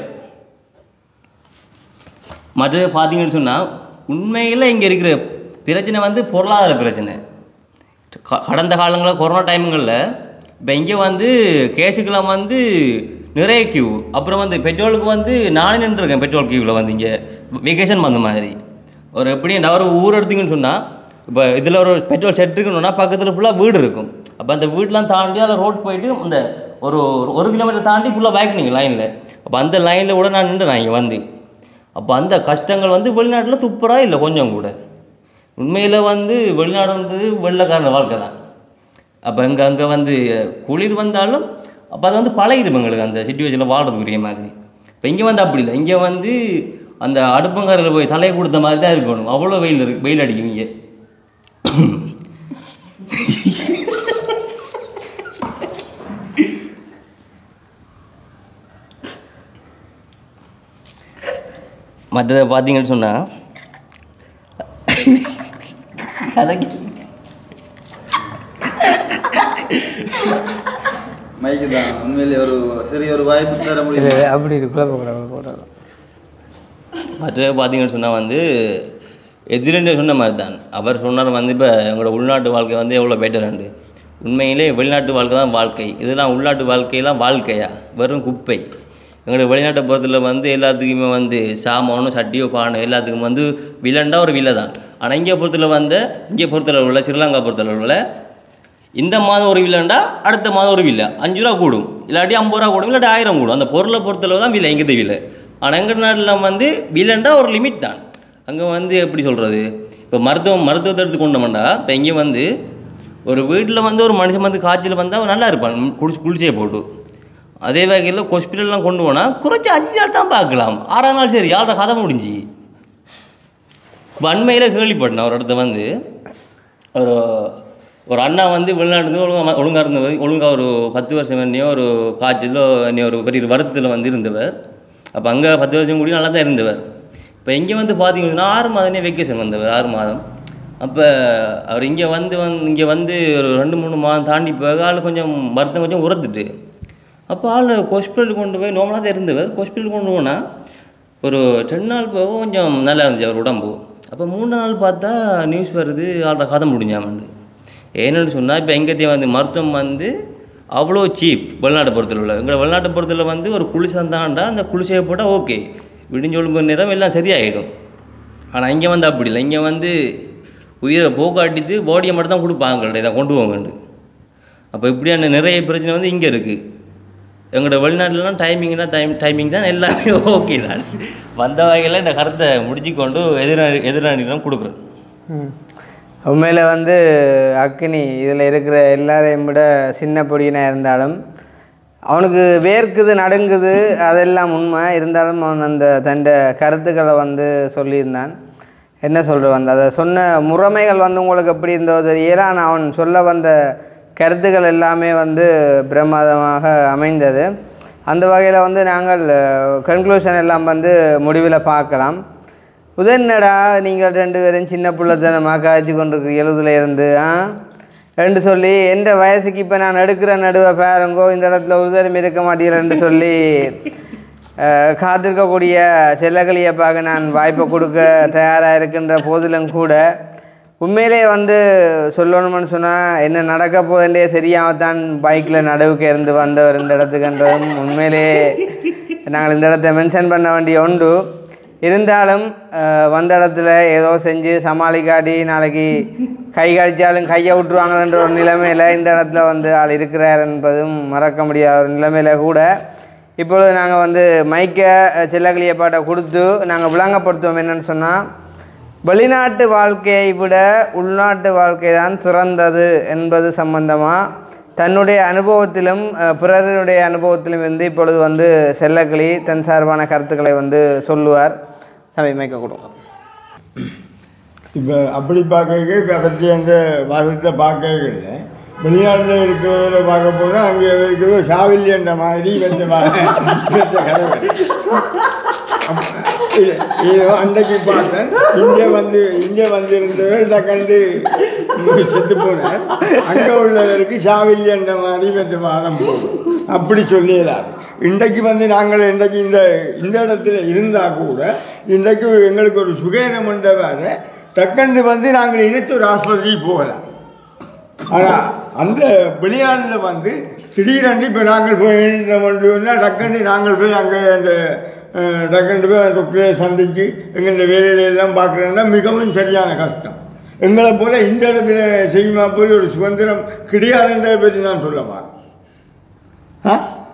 மற்றது பார்த்தீங்கன்னு சொன்னால் உண்மையில் இங்கே இருக்கிற பிரச்சனை வந்து பொருளாதார பிரச்சனை க- கடந்த காலங்களில் கொரோனா டைம்களில் இப்போ இங்கே வந்து கேஸுக்கெல்லாம் வந்து நிறைய கியூ அப்புறம் வந்து பெட்ரோலுக்கு வந்து நானே நின்றுருக்கேன் பெட்ரோல் கியூவில் வந்து இங்கே வெக்கேஷன் வந்த மாதிரி ஒரு எப்படி ஒரு ஊர் எடுத்தீங்கன்னு சொன்னால் இப்போ இதில் ஒரு பெட்ரோல் செட் இருக்குன்னா பக்கத்தில் ஃபுல்லாக வீடு இருக்கும் அப்போ அந்த வீடெலாம் தாண்டி அதில் ரோட் போயிட்டு அந்த ஒரு ஒரு கிலோமீட்டர் தாண்டி ஃபுல்லாக பைக் லைனில் அப்போ அந்த லைனில் கூட நான் நின்று நான் இங்கே வந்து அப்போ அந்த கஷ்டங்கள் வந்து வெளிநாட்டில் துப்புரா இல்லை கொஞ்சம் கூட உண்மையில் வந்து வெளிநாடு வந்து வெள்ளைக்காரன வாழ்க்கை தான் அப்போ இங்கே அங்கே வந்து குளிர் வந்தாலும் அப்போ அது வந்து பழகிடும் எங்களுக்கு அந்த சுச்சுவேஷனில் வாழ்றதுக்குரிய மாதிரி இப்போ இங்கே வந்து அப்படி இல்லை இங்கே வந்து அந்த அடுப்பங்கரையில் போய் தலையை கொடுத்த மாதிரி தான் இருக்கணும் அவ்வளோ வெயில் இருக்கு வெயில் அடிக்கும் இங்கே மற்ற பார்த்தீங்கன்னு சொன்னால் கதைக்கு மைக்கு தான் உண்மையிலே ஒரு சிறிய ஒரு வாய்ப்பு தர இது முடியும் அப்படி இருக்குள்ள போடுறது மற்ற பார்த்தீங்கன்னு சொன்னால் வந்து எதிரண்ட சொன்ன மாதிரி தான் அவர் சொன்னார் வந்து இப்போ எங்களோட உள்நாட்டு வாழ்க்கை வந்து எவ்வளோ பெட்டர்ண்டு உண்மையிலே வெளிநாட்டு வாழ்க்கை தான் வாழ்க்கை இதெல்லாம் உள்நாட்டு வாழ்க்கையெல்லாம் வாழ்க்கையா வெறும் குப்பை எங்களோட வெளிநாட்டை பொறுத்தல வந்து எல்லாத்துக்குமே வந்து சாமானோ சட்டியோ பானை எல்லாத்துக்கும் வந்து வில்லண்டா ஒரு வில்லை தான் ஆனால் இங்கே பொறுத்தல வந்து இங்கே பொறுத்தளவில் ஸ்ரீலங்கா பொறுத்தளவில் இந்த மாதம் ஒரு வில்லைண்டா அடுத்த மாதம் ஒரு வில்லை அஞ்சு ரூபா கூடும் இல்லாட்டி ஐம்பது ரூபா கூடும் இல்லாட்டி ஆயிரம் கூடும் அந்த பொருளை பொறுத்தளவு தான் விலை எங்கே விலை ஆனால் எங்கள் நாட்டில் வந்து விலைண்டா ஒரு லிமிட் தான் அங்கே வந்து எப்படி சொல்கிறது இப்போ மருத்துவம் மருத்துவத்தை எடுத்து கொண்டோம்டா இப்போ இங்கே வந்து ஒரு வீட்டில் வந்து ஒரு மனுஷன் வந்து காய்ச்சல் வந்தால் நல்லா இருப்பான் குளிச்சு குளிச்சே போட்டு அதே வகையில் ஹாஸ்பிட்டல்லாம் கொண்டு போனால் குறைச்சி அஞ்சு நாள் தான் பார்க்கலாம் ஆறாம் நாள் சரி யாரோட கதை முடிஞ்சு வன்மையில் கேள்விப்பட்டேன் ஒரு இடத்த வந்து ஒரு ஒரு அண்ணா வந்து வெளிநாட்டுக்கு ஒழுங்காக ஒழுங்காக இருந்தவர் ஒழுங்காக ஒரு பத்து வருஷம் என்னையோ ஒரு காய்ச்சலோ என்னையோ ஒரு பெரிய வருத்தத்தில் வந்து இருந்தவர் அப்போ அங்கே பத்து வருஷம் கூடி நல்லா தான் இருந்தவர் இப்போ இங்கே வந்து பார்த்தீங்கன்னா ஆறு மாதமே வெக்கேஷன் வந்தவர் ஆறு மாதம் அப்போ அவர் இங்கே வந்து வந்து இங்கே வந்து ஒரு ரெண்டு மூணு மாதம் தாண்டி போக ஆள் கொஞ்சம் வருத்தம் கொஞ்சம் உரத்துட்டு அப்போ ஆள் ஹாஸ்பிட்டலுக்கு கொண்டு போய் நோமலாக தான் இருந்தவர் ஹாஸ்பிட்டலுக்கு கொண்டு போனால் ஒரு ரெண்டு நாள் போக கொஞ்சம் நல்லா இருந்துச்சு அவர் உடம்பு அப்போ மூணு நாள் பார்த்தா நியூஸ் வருது ஆள்ற கதை முடிஞ்சாமண்டு ஏன்னு சொன்னால் இப்போ எங்கத்தையும் வந்து மருத்துவம் வந்து அவ்வளோ சீப் வெளிநாட்டை பொறுத்தளவில் எங்களை வெளிநாட்டை பொறுத்தளவில் வந்து ஒரு குளிசம் தாண்டா அந்த குளிசையை போட்டால் ஓகே விடிஞ்சொழும்பு நேரம் எல்லாம் சரியாயிடும் ஆனால் இங்கே வந்து அப்படி இல்லை இங்கே வந்து உயிரை போக்காட்டிட்டு பாடியை மட்டும் தான் கொடுப்பாங்க இதை கொண்டு போங்கண்டு அப்போ இப்படியான நிறைய பிரச்சனை வந்து இங்கே இருக்குது எங்களோட வெளிநாட்டிலலாம் டைமிங்னா டைம் டைமிங் தான் எல்லாமே ஓகே தான் வந்த வகையில் இந்த கருத்தை முடிச்சு கொண்டு எதிராளி எதிராளிடம் கொடுக்குறேன் ம். உண்மையில் வந்து அக்னி இதில் இருக்கிற எல்லாரையும் விட சின்ன பொடியனாக இருந்தாலும் அவனுக்கு வேர்க்குது நடுங்குது அதெல்லாம் உண்மை இருந்தாலும் அவன் அந்த தண்ட கருத்துக்களை வந்து சொல்லியிருந்தான் என்ன சொல்கிற வந்து அதை சொன்ன முறைமைகள் வந்து உங்களுக்கு எப்படி இருந்தோ தெரியல ஆனால் அவன் சொல்ல வந்த கருத்துக்கள் எல்லாமே வந்து பிரமாதமாக அமைந்தது அந்த வகையில் வந்து நாங்கள் கன்க்ளூஷன் எல்லாம் வந்து முடிவில் பார்க்கலாம் உதன்னடா நீங்கள் ரெண்டு பேரும் சின்ன பிள்ளைத்தனமாக காய்ச்சி கொண்டிருக்க எழுதுல இருந்து ஆ ரெண்டு சொல்லி எந்த வயசுக்கு இப்போ நான் எடுக்கிற நடுவை பாருங்கோ இந்த இடத்துல உதரம் இருக்க மாட்டேங்கிறேன்னு சொல்லி அஹ், காத்திருக்கக்கூடிய செல்லகளியை பார்க்க நான் வாய்ப்பை கொடுக்க தயாராக இருக்கின்ற போதிலும் கூட உண்மையிலே வந்து சொல்லணும்னு சொன்னால் என்ன நடக்க போதுன்றே தெரியாமல் தான் பைக்கில் நடுவுக்கு இருந்து வந்தவர் இந்த இடத்துக்குன்றதும் உண்மையிலே நாங்கள் இந்த இடத்த மென்ஷன் பண்ண வேண்டிய உண்டு இருந்தாலும் அஹ், வந்த இடத்துல ஏதோ செஞ்சு சமாளிக்காட்டி நாளைக்கு கை கழிச்சாலும் கையை விட்டுருவாங்கன்ற ஒரு நிலைமையில் இந்த இடத்துல வந்து ஆள் இருக்கிறார் என்பதும் மறக்க முடியாத ஒரு நிலைமையில கூட இப்பொழுது நாங்கள் வந்து மைக்கை செல்லக்கிளிய பாட்டை கொடுத்து நாங்கள் விளங்கப்படுத்துவோம் என்னன்னு சொன்னால் வெளிநாட்டு வாழ்க்கையை விட உள்நாட்டு வாழ்க்கை தான் சிறந்தது என்பது சம்பந்தமாக தன்னுடைய அனுபவத்திலும் அஹ், பிறருடைய அனுபவத்திலும் இருந்து இப்பொழுது வந்து செல்லக்கிளி தன் சார்பான கருத்துக்களை வந்து சொல்லுவார் சபை மைக்க கொடுங்க இப்போ அப்படி பார்க்க கடைசி அந்த வருஷத்தை பார்க்கல வெளிநாட்டில் இருக்கிறவரை பார்க்க போனால் அங்கே இருக்கிற சாவில்யன்ற மாதிரி வந்து கதை இல்லை இது அன்றைக்கு பார்த்தேன் இங்கே வந்து இங்கே வந்திருந்தவர் இதை கண்டு செத்து போனார் அங்கே உள்ளவருக்கு சாவில்யன்ற மாதிரி வந்து வாதம் போகும் அப்படி சொல்லிடலாது இன்றைக்கு வந்து நாங்கள் இன்றைக்கு இந்த இந்த இடத்துல இருந்தால் கூட இன்றைக்கு எங்களுக்கு ஒரு சுகேனம் வேறு டக்கண்டு வந்து நாங்கள் இணைத்து ஒரு ஆஸ்பத்திரிக்கு போகலாம் ஆனால் அந்த வெளிநாட்டில் வந்து திடீரென்று இப்போ நாங்கள் போய் வேண்டியோம்னா டக்கண்டு நாங்கள் போய் அங்கே அந்த அஹ், டக்கண்டு போய் டாக்டரை சந்தித்து எங்கள் வேலையில எல்லாம் பார்க்குறோன்னா மிகவும் சரியான கஷ்டம் எங்களை போல இந்த இடத்துல செய்யுமா போய் ஒரு சுதந்திரம் கிடையாதுன்றதை பற்றி நான் சொல்ல மாட்டேன் ஆ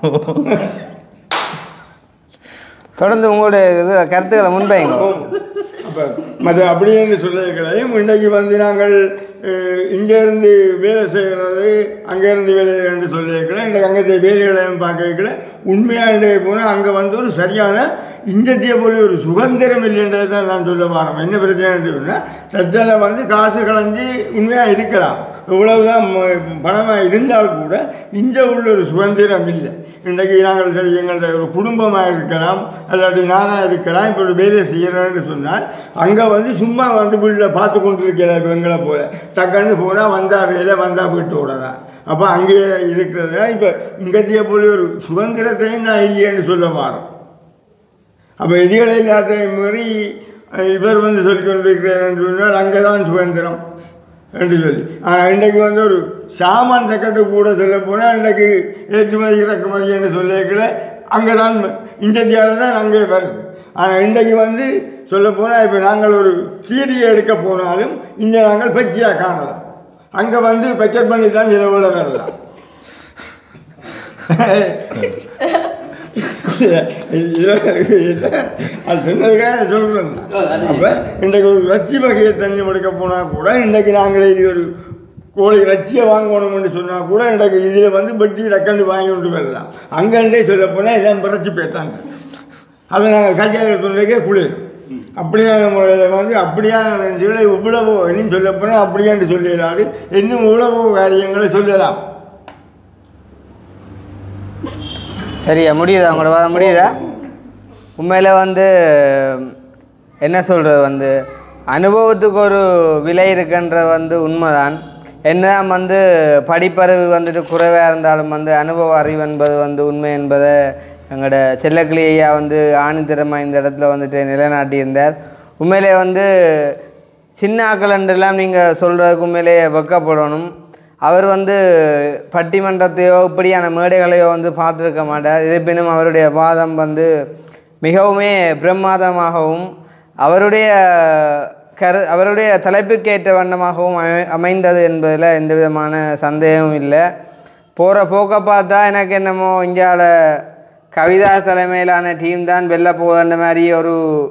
தொடர்ந்து உங்களுடைய இது கருத்துக்களை முன்வைங்க அப்போ மற்ற அப்படின்னு சொல்லியிருக்கிறதையும் இன்றைக்கு வந்து நாங்கள் அஹ், இங்கேருந்து வேலை செய்கிறது அங்கேருந்து வேலை என்று சொல்லியிருக்கிறேன் இன்றைக்கு அங்கே வேலைகளையும் பார்க்கல உண்மையாக இன்றைக்கு போனால் அங்கே வந்து ஒரு சரியான இங்கத்திய போல ஒரு சுதந்திரம் இல்லைன்றதை தான் நான் சொல்ல வரேன் என்ன பிரச்சனைன்னா தச்சனை வந்து காசு கலைஞ்சி உண்மையாக இருக்கலாம் இவ்வளவுதான் ம- பணமாக இருந்தால் கூட இங்கே உள்ள ஒரு சுதந்திரம் இல்லை இன்றைக்கு நாங்கள் சரி எங்களுடைய ஒரு குடும்பமாக இருக்கலாம் இல்லாட்டி நானாக இருக்கலாம் இப்போ ஒரு வேலை செய்கிறேன்னு சொன்னால் அங்கே வந்து சும்மா வந்து வீட்டில் பார்த்து கொண்டு இருக்கிற எங்களை போல டக்குன்னு போனால் வந்தால் வேலை வந்தால் போயிட்டு விடலாம் அப்போ அங்கேயே இருக்கிறது இப்போ இங்கத்திய போல ஒரு சுதந்திரத்தையும் நான் இல்லையேன்னு சொல்ல மாறோம் அப்போ இதுகளை இல்லாத மீறி அஹ், இவர் வந்து சொல்லிக் கொண்டிருக்கிறார் என்று சொன்னால் அங்கே தான் சுதந்திரம் என்று சொல்லி ஆனால் இன்றைக்கு வந்து ஒரு சாமான் தக்கட்டு கூட சொல்ல போனால் இன்றைக்கு ஏற்றுமதி இறக்குமதி என்று சொல்லியிருக்கல அங்கே தான் இந்தியாவில் தான் அங்கே வருது ஆனால் இன்றைக்கு வந்து சொல்ல போனால் இப்போ நாங்கள் ஒரு சீரியை எடுக்க போனாலும் இங்கே நாங்கள் பச்சையாக காணலாம் அங்கே வந்து பச்சை பண்ணி தான் சில விட வரலாம் அது சொன்னதுக்காக சொல்கிறேன் அப்போ இன்றைக்கு ஒரு ரச்சி வகையை தண்ணி எடுக்க போனால் கூட இன்றைக்கு நாங்களே இது ஒரு கோழி ரச்சியை வாங்கணும்னு சொன்னால் கூட இன்றைக்கு இதில் வந்து பெட்டி டக்கண்டு வாங்கி கொண்டு வரலாம் அங்கண்டே சொல்ல போனால் எல்லாம் பிறச்சி பேத்தாங்க அதை நாங்கள் கையாளர் தொண்டைக்கே குளிரும் அப்படியான முறையில் வந்து அப்படியான நிகழ்ச்சிகளை இவ்வளவோ இன்னும் சொல்ல போனால் அப்படியான்னு சொல்லிடலாது இன்னும் இவ்வளவோ காரியங்களை சொல்லலாம் சரியா முடியுதா உங்களோட வாதம் முடியுதா உண்மையில் வந்து என்ன சொல்கிறது வந்து அனுபவத்துக்கு ஒரு விலை இருக்குன்ற வந்து உண்மைதான் என்னதான் வந்து படிப்பறிவு வந்துட்டு குறைவாக இருந்தாலும் வந்து அனுபவ அறிவு என்பது வந்து உண்மை என்பதை எங்களோட செல்லக்கிளி ஐயா வந்து ஆணித்தரமாக இந்த இடத்துல வந்துட்டு நிலைநாட்டியிருந்தார் உண்மையிலே வந்து சின்ன ஆக்கலண்டெல்லாம் நீங்கள் சொல்கிறதுக்கு உண்மையிலே வெக்கப்படணும் அவர் வந்து பட்டிமன்றத்தையோ இப்படியான மேடைகளையோ வந்து பார்த்துருக்க மாட்டார் இருப்பினும் அவருடைய வாதம் வந்து மிகவுமே பிரமாதமாகவும் அவருடைய கரு அவருடைய தலைப்பிற்கேற்ற வண்ணமாகவும் அமை அமைந்தது என்பதில் எந்த விதமான சந்தேகமும் இல்லை போகிற போக்க பார்த்தா எனக்கு என்னமோ இந்தியாவில் கவிதா தலைமையிலான டீம் தான் வெல்ல போகுதுன்ற மாதிரி ஒரு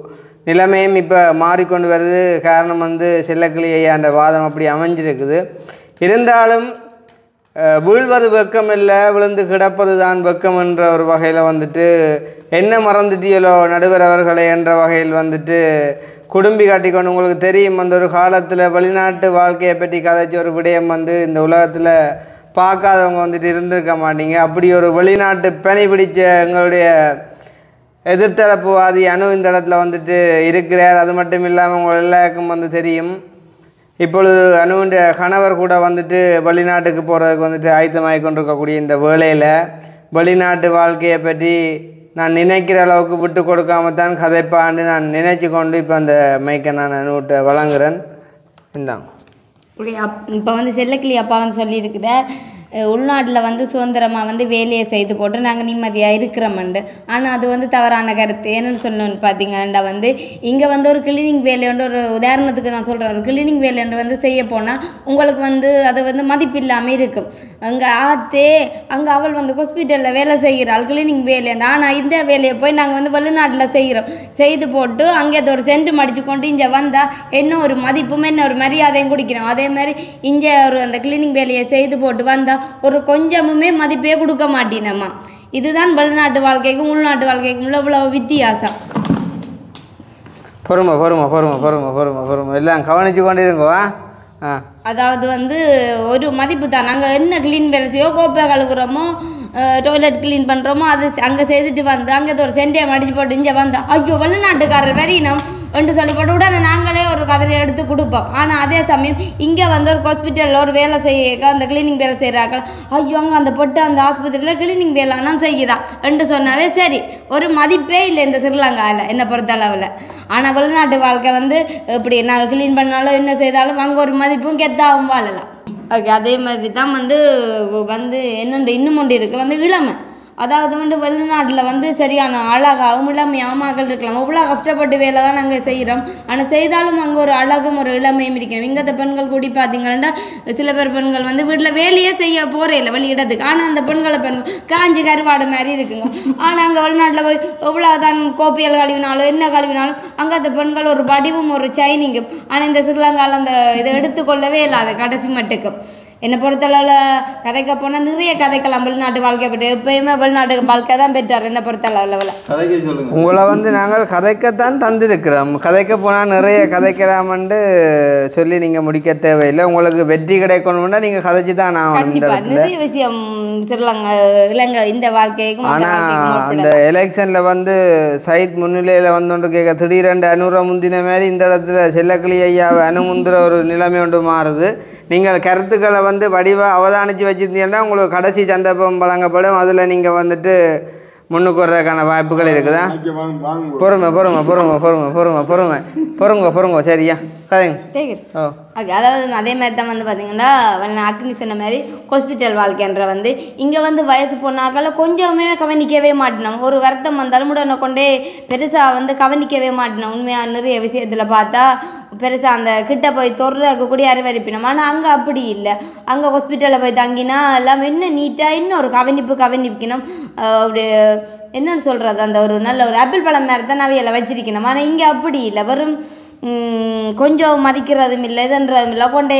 நிலைமையும் இப்போ மாறிக்கொண்டு வருது காரணம் வந்து செல்லக்கிளி ஐயான்ற வாதம் அப்படி அமைஞ்சிருக்குது இருந்தாலும் அஹ், வீழ்வது வெக்கம் இல்லை விழுந்து கிடப்பது தான் வெக்கம் என்ற ஒரு வகையில் வந்துட்டு என்ன மறந்துட்டியலோ நடுவர் அவர்களே என்ற வகையில் வந்துட்டு குடும்பி காட்டிக்கொண்டு உங்களுக்கு தெரியும் அந்த ஒரு காலத்தில் வெளிநாட்டு வாழ்க்கையை பற்றி கதைச்ச ஒரு விடயம் வந்து இந்த உலகத்தில் பார்க்காதவங்க வந்துட்டு இருந்திருக்க மாட்டீங்க அப்படி ஒரு வெளிநாட்டு பனி பிடிச்ச எங்களுடைய எதிர்த்தரப்புவாதி அணு இந்த இடத்துல வந்துட்டு இருக்கிறார் அது மட்டும் இல்லாமல் உங்கள் எல்லாருக்கும் வந்து தெரியும் இப்பொழுது அணுவின் கணவர் கூட வந்துட்டு வெளிநாட்டுக்கு போகிறதுக்கு வந்துட்டு ஆயத்தமாகி கொண்டிருக்கக்கூடிய இந்த வேளையில் வெளிநாட்டு வாழ்க்கையை பற்றி நான் நினைக்கிற அளவுக்கு விட்டு கொடுக்காம தான் கதைப்பான்னு நான் நினைச்சு கொண்டு இப்போ அந்த மைக்கை நான் அணுவிட்ட வழங்குறேன் இந்தாங்க இப்படி அப் இப்போ வந்து செல்லக்கிளி அப்பா வந்து சொல்லியிருக்கிறார் உள்நாட்டில் வந்து சுதந்திரமாக வந்து வேலையை செய்து போட்டு நாங்கள் நிம்மதியாக இருக்கிறோம்ண்டு ஆனால் அது வந்து தவறான கருத்து என்னன்னு சொல்லணும்னு பார்த்தீங்கன்னா வந்து இங்கே வந்து ஒரு கிளீனிங் வேலையோட ஒரு உதாரணத்துக்கு நான் சொல்கிறேன் ஒரு கிளீனிங் வேலையோட வந்து செய்ய போனால் உங்களுக்கு வந்து அது வந்து மதிப்பு இல்லாமல் இருக்கும் அங்கே ஆத்தே அங்கே அவள் வந்து ஹாஸ்பிட்டலில் வேலை செய்கிறாள் கிளீனிங் வேலைன்னு ஆனால் இந்த வேலையை போய் நாங்கள் வந்து வெளிநாட்டில் செய்கிறோம் செய்து போட்டு அங்கே அது ஒரு சென்ட் மடித்து கொண்டு இங்கே வந்தால் என்ன ஒரு மதிப்பும் என்ன ஒரு மரியாதையும் குடிக்கிறோம் அதே மாதிரி இங்கே ஒரு அந்த கிளீனிங் வேலையை செய்து போட்டு வந்தால் ஒரு கொஞ்சமுமே மதிப்பே கொடுக்க மாட்டேனம்மா இதுதான் வெளிநாட்டு வாழ்க்கைக்கும் உள்நாட்டு வாழ்க்கைக்கும் உள்ள இவ்வளவு வித்தியாசம் பொறுமை பொறுமை பொறுமை பொறுமை பொறுமை பொறுமை எல்லாம் கவனித்து கொண்டு இருங்கோ ஆ ஆ அதாவது வந்து ஒரு மதிப்பு தான் நாங்கள் என்ன க்ளீன் வேலை செய்யோ கோப்பை கழுகுறோமோ டாய்லெட் க்ளீன் பண்ணுறோமோ அது அங்கே செய்துட்டு வந்து அங்கே ஒரு சென்டையை மடிச்சு போட்டு இங்கே வந்தா ஐயோ வெளிநாட்டுக்காரர் வெறினம் என்று சொல்லி போட்டு உடனே நாங்களே ஒரு கதரை எடுத்து கொடுப்போம் ஆனால் அதே சமயம் இங்கே வந்து ஒரு ஹாஸ்பிட்டலில் ஒரு வேலை செய்ய அந்த க்ளீனிங் வேலை செய்கிறாங்க ஐயோ அங்கே அந்த பொட்டு அந்த ஆஸ்பத்திரியில் க்ளீனிங் வேலை ஆனால் செய்யுதான் என்று சொன்னாவே சரி ஒரு மதிப்பே இல்லை இந்த ஸ்ரீலங்காவில் என்னை பொறுத்தளவில் ஆனால் வெளிநாட்டு வாழ்க்கை வந்து இப்படி நாங்கள் க்ளீன் பண்ணாலும் என்ன செய்தாலும் அங்கே ஒரு மதிப்பும் கெத்தாவும் வாழலாம் ஓகே அதே மாதிரி தான் வந்து வந்து என்னென்று இன்னும் ஒன்று இருக்குது வந்து இளமை அதாவது வந்து வெளிநாட்டில் வந்து சரியான அழகாகவும் இளமை ஆமாக்கள் இருக்கலாம் இவ்வளோ கஷ்டப்பட்டு வேலை தான் நாங்கள் செய்கிறோம் ஆனால் செய்தாலும் அங்கே ஒரு அழகும் ஒரு இளமையும் இருக்கணும் இங்கத்த பெண்கள் கூடி பார்த்தீங்கன்னா சில பேர் பெண்கள் வந்து வீட்டில் வேலையே செய்ய போகிறே இல்லை வெளியிடத்துக்கு ஆனால் அந்த பெண்களை பெண்கள் காஞ்சி கருவாடு மாதிரி இருக்குங்க ஆனால் அங்கே வெளிநாட்டில் போய் எவ்வளோ தான் கோப்பியல் கழுவினாலும் என்ன கழுவினாலும் அங்கே அந்த பெண்கள் ஒரு வடிவும் ஒரு சைனிங்கும் ஆனால் இந்த ஸ்ரீலங்காவில் அந்த இதை எடுத்துக்கொள்ளவே இல்லாத கடைசி மட்டுக்கும் என்னை பொறுத்தளவில் கதைக்க போனால் நிறைய கதைக்கலாம் வெளிநாட்டு வாழ்க்கை பற்றி எப்பயுமே வெளிநாட்டு வாழ்க்கை தான் பெற்றார் என்னை பொறுத்தளவில் கதைக்க சொல்லுங்க உங்களை வந்து நாங்கள் கதைக்கத்தான் தந்திருக்கிறோம் கதைக்க போனால் நிறைய கதைக்கலாமன்ட்டு சொல்லி நீங்கள் முடிக்க தேவையில்லை உங்களுக்கு வெற்றி கிடைக்கணும்னா நீங்கள் கதைச்சு தான் ஆகணும் இந்த கண்டிப்பா இடத்துல நிறைய விஷயம் ஸ்ரீலங்கா இலங்கை இந்த வாழ்க்கைக்கும் அந்த ஆனால் வாழ்க்கைக்கும் அந்த எலெக்ஷனில் வந்து சைத் முன்னிலையில் வந்தோண்டு கேட்க திடீரெண்டு அனுரை முந்தின மாதிரி இந்த இடத்துல செல்லக்கிளி ஐயாவை அணுமுந்துற ஒரு நிலைமை ஒன்று மாறுது நீங்கள் கருத்துக்களை வந்து வடிவாக அவதானித்து வச்சுருந்தீங்கன்னா உங்களுக்கு கடைசி சந்தர்ப்பம் வழங்கப்படும் அதில் நீங்கள் வந்துட்டு முன்னுக்கு வர்றதுக்கான வாய்ப்புகள் இருக்குதா இங்கே வாங்க வாங்க பொறுமை பொறுமை பொறுமை பொறுமை பொறுமை பொறுமை பொறுங்க பொறுங்க சரியா கதைங்க சரி ஓ ஓகே அதாவது அதே மாதிரி தான் வந்து பார்த்தீங்கன்னா நான் அக்னி சொன்ன மாதிரி ஹாஸ்பிட்டல் வாழ்க்கைன்ற வந்து இங்கே வந்து வயசு பொண்ணாக்களை கொஞ்சமே கவனிக்கவே மாட்டினோம் ஒரு வருத்தம் வந்தாலும் உடனே கொண்டே பெருசாக வந்து கவனிக்கவே மாட்டினோம் உண்மையாக நிறைய விஷயத்தில் பார்த்தா பெருசாக அந்த கிட்ட போய் தொடுறதுக்கு கூட அறிவறிப்பினோம் ஆனால் அங்கே அப்படி இல்லை அங்கே ஹாஸ்பிட்டலில் போய் தங்கினா எல்லாம் இன்னும் நீட்டாக இன்னும் ஒரு கவனிப்பு கவனிக்கணும் அஹ் அப்படி என்னன்னு சொல்கிறது அந்த ஒரு நல்ல ஒரு ஆப்பிள் பழம் மாதிரி தான் அவையில் வச்சிருக்கணும் ஆனால் இங்கே அப்படி இல்லை வெறும் ம், கொஞ்சம் மதிக்கிறதும் இல்லை இதுன்றதும் இல்லை கொண்டே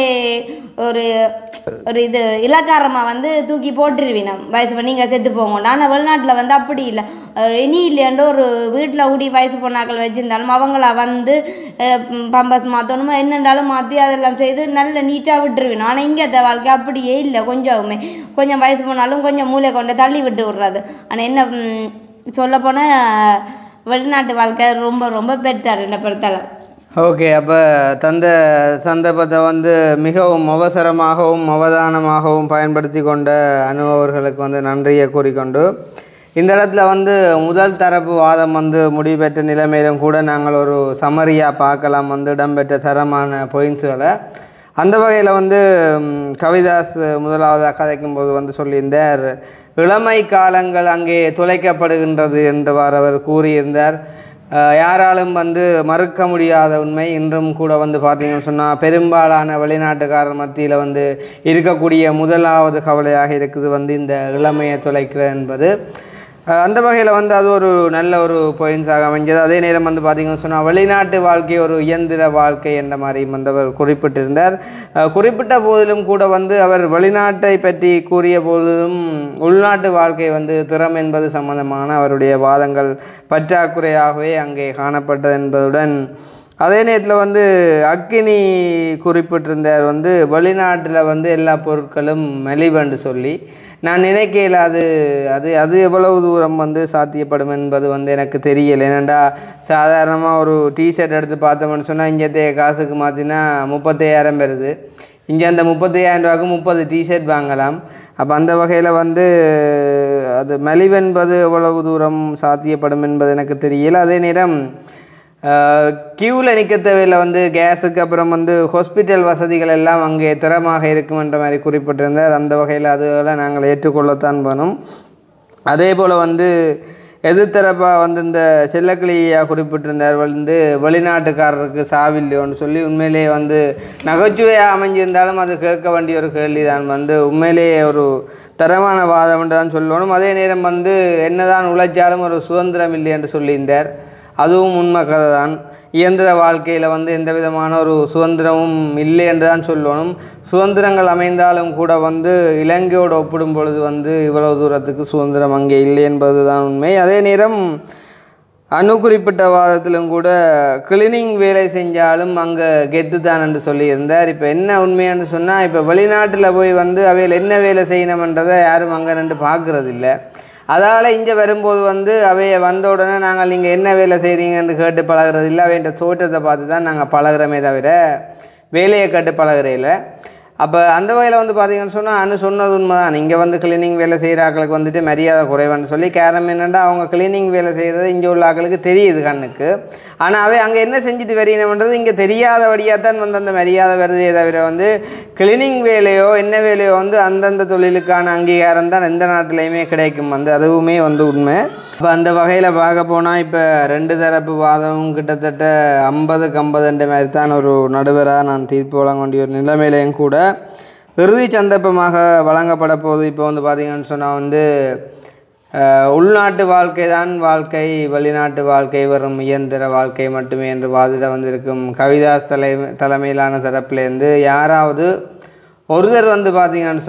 ஒரு ஒரு இது இலக்காரமாக வந்து தூக்கி போட்டுருவினோம் வயசு நீங்கள் செத்து போங்க ஆனால் வெளிநாட்டில் வந்து அப்படி இல்லை அஹ் இனி இல்லையாண்டு ஒரு வீட்டில் ஊடி வயசு பொண்ணாக்கள் வச்சுருந்தாலும் அவங்கள வந்து பம்பஸ் மாற்றணுமோ என்னென்றாலும் மாற்றி அதெல்லாம் செய்து நல்ல நீட்டாக விட்டுருவினோம் ஆனால் இங்கே அந்த வாழ்க்கை அப்படியே இல்லை கொஞ்சமே கொஞ்சம் வயசு போனாலும் கொஞ்சம் மூளை கொண்டு தள்ளி விட்டு விட்றது ஆனால் என்ன சொல்லப்போனால் வெளிநாட்டு வாழ்க்கை ரொம்ப ரொம்ப பெட்டர் என்னை பொறுத்தளவு ஓகே அப்போ தந்த சந்தர்ப்பத்தை வந்து மிகவும் அவசரமாகவும் அவதானமாகவும் பயன்படுத்தி கொண்ட அனுபவர்களுக்கு வந்து நன்றியை கூறிக்கொண்டு இந்த இடத்துல வந்து முதல் தரப்பு வாதம் வந்து முடிவெற்ற நிலைமையிலும் கூட நாங்கள் ஒரு சமரியாக பார்க்கலாம் வந்து இடம்பெற்ற தரமான பாயிண்ட்ஸுகளை அந்த வகையில் வந்து ம், கவிதாஸ் முதலாவதாக கதைக்கும்போது வந்து சொல்லியிருந்தார் இளமை காலங்கள் அங்கே துளைக்கப்படுகின்றது என்றவாறு அவர் கூறியிருந்தார் அஹ் யாராலும் வந்து மறுக்க முடியாத உண்மை இன்றும் கூட வந்து பார்த்தீங்கன்னு சொன்னால் பெரும்பாலான வெளிநாட்டுக்காரர் மத்தியில் வந்து இருக்கக்கூடிய முதலாவது கவலையாக இருக்குது வந்து இந்த இளமையை தொலைக்கிற என்பது அஹ் அந்த வகையில் வந்து அது ஒரு நல்ல ஒரு பாயிண்ட்ஸாக அமைஞ்சது அதே நேரம் வந்து பார்த்திங்கன்னு சொன்னால் வெளிநாட்டு வாழ்க்கை ஒரு இயந்திர வாழ்க்கை என்ற மாதிரி வந்து அவர் குறிப்பிட்டிருந்தார் அஹ் குறிப்பிட்ட போதிலும் கூட வந்து அவர் வெளிநாட்டை பற்றி கூறிய போதிலும் உள்நாட்டு வாழ்க்கை வந்து திறம் என்பது சம்பந்தமான அவருடைய வாதங்கள் பற்றாக்குறையாகவே அங்கே காணப்பட்டது என்பதுடன் அதே நேரத்தில் வந்து அக்கினி குறிப்பிட்டிருந்தார் வந்து வெளிநாட்டில் வந்து எல்லா பொருட்களும் மலிவென்று சொல்லி நான் நினைக்கையில் அது அது அது எவ்வளவு தூரம் வந்து சாத்தியப்படும் என்பது வந்து எனக்கு தெரியலை ஏனெண்டா சாதாரணமாக ஒரு டிஷர்ட் எடுத்து பார்த்தோம்னு சொன்னால் இங்கே காசுக்கு மாற்றினா முப்பத்தையாயிரம் வருது இங்கே அந்த முப்பத்தையாயிரம் ரூபாய்க்கு முப்பது டிஷர்ட் வாங்கலாம் அப்போ அந்த வகையில் வந்து அது மலிவென்பது எவ்வளவு தூரம் சாத்தியப்படும் என்பது எனக்கு தெரியல அதே நேரம் க்யூவில் நிற்க தேவையில்லை வந்து கேஸுக்கு அப்புறம் வந்து ஹாஸ்பிட்டல் வசதிகள் எல்லாம் அங்கே திறமாக இருக்குமென்ற மாதிரி குறிப்பிட்டிருந்தார் அந்த வகையில் அதுகளை நாங்கள் ஏற்றுக்கொள்ளத்தான் வேணும் அதே போல் வந்து எதிர்த்தரப்பாக வந்து இந்த செல்லக்கிளியா குறிப்பிட்டிருந்தார் வந்து வெளிநாட்டுக்காரருக்கு சாவில்லையோன்னு சொல்லி உண்மையிலேயே வந்து நகைச்சுவையாக அமைஞ்சிருந்தாலும் அது கேட்க வேண்டிய ஒரு கேள்வி தான் வந்து உண்மையிலேயே ஒரு தரமான வாதம் என்று தான் சொல்லணும் அதே நேரம் வந்து என்னதான் உழைச்சாலும் ஒரு சுதந்திரம் இல்லை என்று சொல்லியிருந்தார் அதுவும் உண்மை கதை தான் இயந்திர வாழ்க்கையில் வந்து எந்த விதமான ஒரு சுதந்திரமும் இல்லை என்று தான் சொல்லணும் சுதந்திரங்கள் அமைந்தாலும் கூட வந்து இலங்கையோடு ஒப்பிடும் பொழுது வந்து இவ்வளவு தூரத்துக்கு சுதந்திரம் அங்கே இல்லை என்பது தான் உண்மை அதே நேரம் அணு குறிப்பிட்ட வாதத்திலும் கூட கிளீனிங் வேலை செஞ்சாலும் அங்கே கெத்து தான் என்று சொல்லியிருந்தார் இப்போ என்ன உண்மையான்னு சொன்னால் இப்போ வெளிநாட்டில் போய் வந்து அவையில் என்ன வேலை செய்யணுமன்றதை யாரும் அங்கே நின்று பார்க்கறது இல்லை அதால் இங்கே வரும்போது வந்து அவைய வந்த உடனே நாங்கள் நீங்கள் என்ன வேலை செய்கிறீங்கன்னு கேட்டு பழகிறது இல்லை அவைன்ற தோற்றத்தை பார்த்து தான் நாங்கள் பழகிறோமே தவிர வேலையை கேட்டு பழகிறதில்ல அப்போ அந்த வகையில் வந்து பார்த்தீங்கன்னு சொன்னால் அனு சொன்னது உண்மை தான் இங்கே வந்து கிளீனிங் வேலை செய்கிற ஆட்களுக்கு வந்துட்டு மரியாதை குறைவான்னு சொல்லி காரணம் என்னென்னா அவங்க கிளீனிங் வேலை செய்கிறது இங்கே உள்ள ஆட்களுக்கு தெரியுது கண்ணுக்கு ஆனால் அவை அங்கே என்ன செஞ்சுட்டு வரீனம்ன்றது இங்கே தெரியாதபடியாக தான் வந்து அந்த மரியாதை வருதே தவிர வந்து கிளீனிங் வேலையோ என்ன வேலையோ வந்து அந்தந்த தொழிலுக்கான அங்கீகாரம் தான் எந்த நாட்டிலையுமே கிடைக்கும் வந்து அதுவுமே வந்து உண்மை இப்போ அந்த வகையில் பார்க்க போனால் இப்போ ரெண்டு தரப்பு வாதமும் கிட்டத்தட்ட ஐம்பதுக்கு ஐம்பதுன்ற மாதிரி தான் ஒரு நடுவராக நான் தீர்ப்பு வழங்க வேண்டிய ஒரு நிலைமையிலையும் கூட இறுதி சந்தர்ப்பமாக வழங்கப்பட போகுது இப்போ வந்து பார்த்தீங்கன்னு சொன்னால் வந்து அஹ், உள்நாட்டு வாழ்க்கை தான் வாழ்க்கை வெளிநாட்டு வாழ்க்கை வரும் இயந்திர வாழ்க்கை மட்டுமே என்று வாதிட வந்திருக்கும் கவிதாஸ் தலை தலைமையிலான தரப்புலேருந்து யாராவது ஒருத்தர் வந்து பார்த்தீங்கன்னு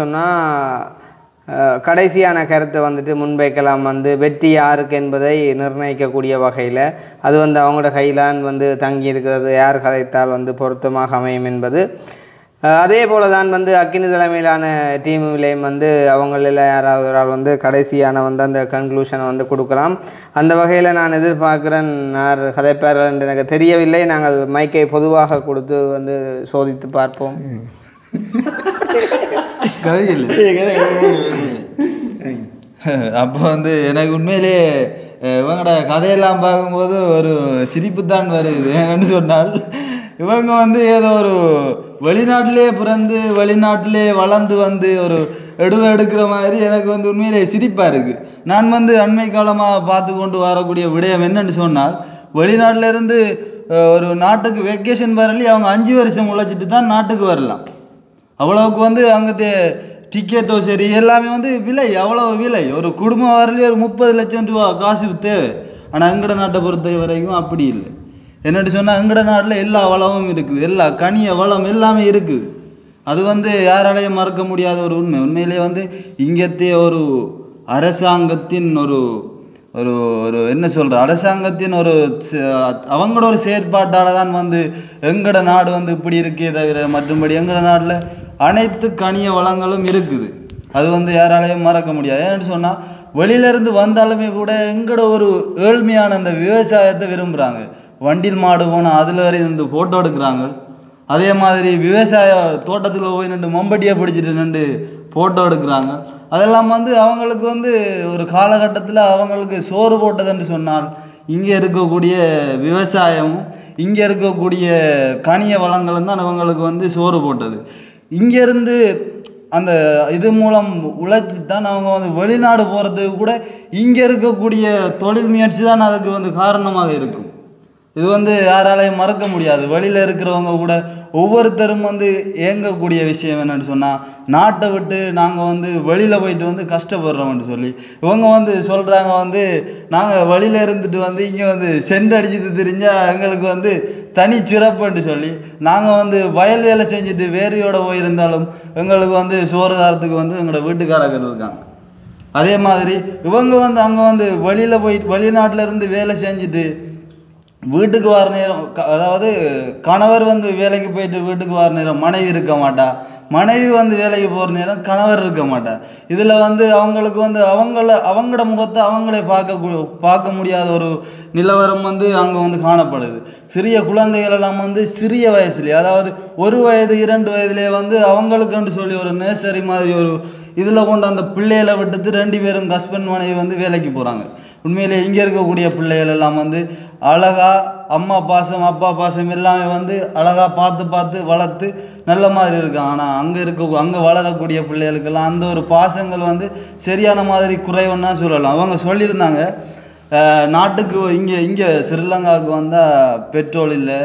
சொன்னால் கடைசியான கருத்தை வந்துட்டு முன்வைக்கலாம் வந்து வெற்றி யாருக்கு என்பதை நிர்ணயிக்கக்கூடிய வகையில் அது வந்து அவங்களோட கையிலான் வந்து தங்கி இருக்கிறது யார் கதைத்தால் வந்து பொருத்தமாக அமையும் என்பது அஹ் அதே போல தான் வந்து அக்கினி தலைமையிலான டீமிலையும் வந்து அவங்களில் யாராவது ஒரு ஆள் வந்து கடைசியான வந்து அந்த கன்க்ளூஷனை வந்து கொடுக்கலாம் அந்த வகையில் நான் எதிர்பார்க்குறேன் யார் கதைப்பார்கள் என்று எனக்கு தெரியவில்லை நாங்கள் மைக்கை பொதுவாக கொடுத்து வந்து சோதித்து பார்ப்போம் கதை இல்லை அப்போ வந்து எனக்கு உண்மையிலேயே அஹ், இவங்களோட கதையெல்லாம் பார்க்கும்போது ஒரு சிரிப்பு தான் வருது ஏன்னு சொன்னால் இவங்க வந்து ஏதோ ஒரு வெளிநாட்டிலே பிறந்து வெளிநாட்டிலே வளர்ந்து வந்து ஒரு எடுவை எடுக்கிற மாதிரி எனக்கு வந்து உண்மையிலே சிரிப்பாக இருக்குது நான் வந்து அண்மை காலமாக பார்த்து கொண்டு வரக்கூடிய விடயம் என்னன்னு சொன்னால் வெளிநாட்டுல இருந்து அஹ், ஒரு நாட்டுக்கு வெக்கேஷன் வரலி அவங்க அஞ்சு வருஷம் உழைச்சிட்டு தான் நாட்டுக்கு வரலாம் அவ்வளவுக்கு வந்து அங்கே டிக்கெட்டோ சரி எல்லாமே வந்து விலை அவ்வளோ விலை ஒரு குடும்பம் வரலையே ஒரு முப்பது லட்சம் ரூபா காசு தேவை ஆனால் எங்கட நாட்டை பொறுத்த வரைக்கும் அப்படி இல்லை என்னட்டு சொன்னால் எங்கட நாட்டில் எல்லா வளமும் இருக்குது எல்லா கனிய வளம் எல்லாமே இருக்குது அது வந்து யாராலையும் மறக்க முடியாத ஒரு உண்மை உண்மையிலேயே வந்து இங்கத்தே ஒரு அரசாங்கத்தின் ஒரு ஒரு ஒரு என்ன சொல்ற அரசாங்கத்தின் ஒரு ச- அவங்களோட ஒரு செயற்பாட்டால் தான் வந்து எங்கட நாடு வந்து இப்படி இருக்கே தவிர மற்றும்படி எங்கட நாட்டில் அனைத்து கனிய வளங்களும் இருக்குது அது வந்து யாராலையும் மறக்க முடியாது ஏன்னு சொன்னால் வெளியிலேருந்து வந்தாலுமே கூட எங்கட ஒரு ஏழ்மையான அந்த விவசாயத்தை விரும்புகிறாங்க வண்டில் மாடு போனால் அதில் வரை இருந்து ஃபோட்டோ எடுக்கிறாங்க அதே மாதிரி விவசாய தோட்டத்துக்குள்ள போய் நின்று மம்பட்டியை பிடிச்சிட்டு நின்று ஃபோட்டோ எடுக்கிறாங்க அதெல்லாம் வந்து அவங்களுக்கு வந்து ஒரு காலகட்டத்தில் அவங்களுக்கு சோறு போட்டதுன்னு சொன்னால் இங்கே இருக்கக்கூடிய விவசாயமும் இங்கே இருக்கக்கூடிய கனிய வளங்களும் தான் அவங்களுக்கு வந்து சோறு போட்டது இங்கேருந்து அந்த இது மூலம் உழைச்சி தான் அவங்க வந்து வெளிநாடு போகிறதுக்கு கூட இங்கே இருக்கக்கூடிய தொழில் முயற்சி தான் அதுக்கு வந்து காரணமாக இருக்கும் இது வந்து யாராலையும் மறக்க முடியாது வெளியில் இருக்கிறவங்க கூட ஒவ்வொருத்தரும் வந்து ஏங்கக்கூடிய விஷயம் என்னன்னு சொன்னால் நாட்டை விட்டு நாங்கள் வந்து வெளியில் போயிட்டு வந்து கஷ்டப்படுறோம்னு சொல்லி இவங்க வந்து சொல்கிறாங்க வந்து நாங்கள் வெளியில் இருந்துட்டு வந்து இங்கே வந்து சென்ட் அடிச்சுட்டு தெரிஞ்சால் எங்களுக்கு வந்து தனி சிறப்புன்னு சொல்லி நாங்கள் வந்து வயல் வேலை செஞ்சுட்டு வேறையோட போயிருந்தாலும் எங்களுக்கு வந்து சோறு தாரத்துக்கு வந்து எங்களோட வீட்டுக்காரர்கள் இருக்காங்க அதே மாதிரி இவங்க வந்து அங்கே வந்து வெளியில் போய் வெளிநாட்டில் இருந்து வேலை செஞ்சுட்டு வீட்டுக்கு வர நேரம் க- அதாவது கணவர் வந்து வேலைக்கு போயிட்டு வீட்டுக்கு வர நேரம் மனைவி இருக்க மாட்டா மனைவி வந்து வேலைக்கு போகிற நேரம் கணவர் இருக்க மாட்டார் இதில் வந்து அவங்களுக்கு வந்து அவங்கள அவங்களோட முகத்தை அவங்களே பார்க்க கு- பார்க்க முடியாத ஒரு நிலவரம் வந்து அங்கே வந்து காணப்படுது சிறிய குழந்தைகள் எல்லாம் வந்து சிறிய வயசுலேயே அதாவது ஒரு வயது இரண்டு வயதிலே வந்து அவங்களுக்குன்னு சொல்லி ஒரு நேசரி மாதிரி ஒரு இதில் கொண்டு அந்த பிள்ளைகளை விட்டுட்டு ரெண்டு பேரும் ஹஸ்பண்ட் மனைவி வந்து வேலைக்கு போகிறாங்க உண்மையிலே இங்கே இருக்கக்கூடிய பிள்ளைகள் எல்லாம் வந்து அழகா அம்மா பாசம் அப்பா பாசம் எல்லாமே வந்து அழகா பார்த்து பார்த்து வளர்த்து நல்ல மாதிரி இருக்காங்க ஆனால் அங்கே இருக்க அங்கே வளரக்கூடிய பிள்ளைகளுக்கெல்லாம் அந்த ஒரு பாசங்கள் வந்து சரியான மாதிரி குறைவுன்னா சொல்லலாம் அவங்க சொல்லியிருந்தாங்க அஹ், நாட்டுக்கு இங்கே இங்கே ஸ்ரீலங்காவுக்கு வந்தால் பெட்ரோல் இல்லை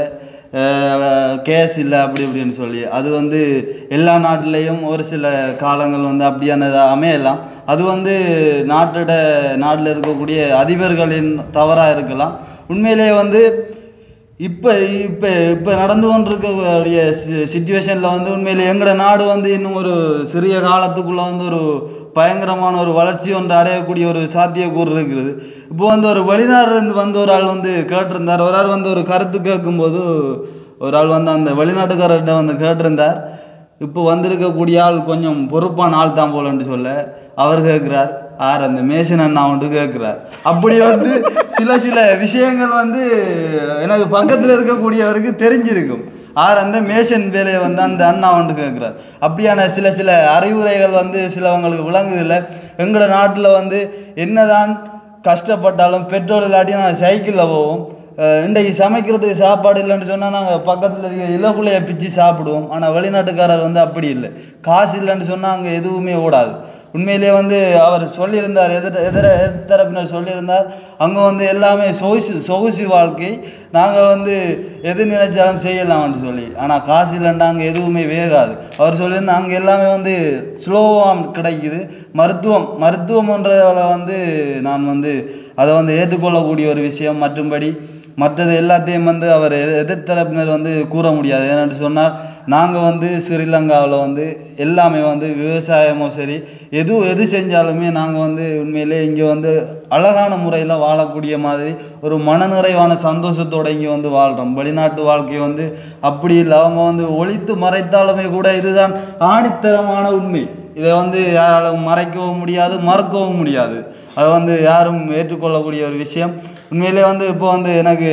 கேஸ் இல்லை அப்படி இப்படின்னு சொல்லி அது வந்து எல்லா நாட்டிலையும் ஒரு சில காலங்கள் வந்து அப்படியானது அமையலாம் அது வந்து நாட்டோட நாட்டில் இருக்கக்கூடிய அதிபர்களின் தவறாக இருக்கலாம் உண்மையிலேயே வந்து இப்போ இப்போ இப்போ நடந்து கொண்டிருக்கக்கூடிய சுச்சுவேஷனில் வந்து உண்மையிலே எங்களோட நாடு வந்து இன்னும் ஒரு சிறிய காலத்துக்குள்ளே வந்து ஒரு பயங்கரமான ஒரு வளர்ச்சி ஒன்று அடையக்கூடிய ஒரு சாத்தியக்கூறு இருக்கிறது இப்போ வந்து ஒரு வெளிநாட்டிலேருந்து வந்த ஒரு ஆள் வந்து கேட்டிருந்தார் ஒரு ஆள் வந்து ஒரு கருத்து கேட்கும்போது ஒரு ஆள் வந்து அந்த வெளிநாட்டுக்காரர்கிட்ட வந்து கேட்டிருந்தார் இப்போ வந்திருக்கக்கூடிய ஆள் கொஞ்சம் பொறுப்பான ஆள் தான் போலன்னு சொல்ல அவர் கேட்குறார் ஆர் அந்த மேஷன் அண்ணா வந்து கேட்குறார் அப்படி வந்து சில சில விஷயங்கள் வந்து எனக்கு பக்கத்தில் இருக்கக்கூடியவருக்கு தெரிஞ்சிருக்கும் ஆர் அந்த மேஷன் வேலையை வந்து அந்த அண்ணா வந்து கேட்குறார் அப்படியான சில சில அறிவுரைகள் வந்து சிலவங்களுக்கு விளங்குதில்லை எங்களோட நாட்டில் வந்து என்னதான் கஷ்டப்பட்டாலும் பெட்ரோல் இல்லாட்டி நாங்கள் சைக்கிளில் போவோம் அஹ் இன்றைக்கு சமைக்கிறதுக்கு சாப்பாடு இல்லைன்னு சொன்னால் நாங்கள் பக்கத்தில் இருக்க இலகுலையை பிச்சு சாப்பிடுவோம் ஆனால் வெளிநாட்டுக்காரர் வந்து அப்படி இல்லை காசு இல்லைன்னு சொன்னால் அங்கே எதுவுமே ஓடாது உண்மையிலே வந்து அவர் சொல்லியிருந்தார் எதிர எதிர எதிர்த்தரப்பினர் சொல்லியிருந்தார் அங்கே வந்து எல்லாமே சொகுசு சொகுசு வாழ்க்கை நாங்கள் வந்து எது நினைச்சாலும் செய்யலாம்னு சொல்லி ஆனால் காசு இல்லைன்னா அங்கே எதுவுமே வேகாது அவர் சொல்லியிருந்தார் அங்கே எல்லாமே வந்து ஸ்லோவாக கிடைக்குது மருத்துவம் மருத்துவம்ன்றதில் வந்து நான் வந்து அதை வந்து ஏற்றுக்கொள்ளக்கூடிய ஒரு விஷயம் மற்றும்படி மற்றது எல்லாத்தையும் வந்து அவர் எ- எதிர்த்தரப்பினர் வந்து கூற முடியாது ஏன்னு சொன்னால் நாங்கள் வந்து ஸ்ரீலங்காவில் வந்து எல்லாமே வந்து விவசாயமும் சரி எது எது செஞ்சாலுமே நாங்கள் வந்து உண்மையிலே இங்கே வந்து அழகான முறையில் வாழக்கூடிய மாதிரி ஒரு மனநிறைவான சந்தோஷத்தோட இங்கே வந்து வாழ்கிறோம் வெளிநாட்டு வாழ்க்கை வந்து அப்படி இல்லை அவங்க வந்து ஒழித்து மறைத்தாலுமே கூட இதுதான் ஆணித்தரமான உண்மை இதை வந்து யாராலும் மறைக்கவும் முடியாது மறக்கவும் முடியாது அதை வந்து யாரும் ஏற்றுக்கொள்ளக்கூடிய ஒரு விஷயம் உண்மையிலே வந்து இப்போ வந்து எனக்கு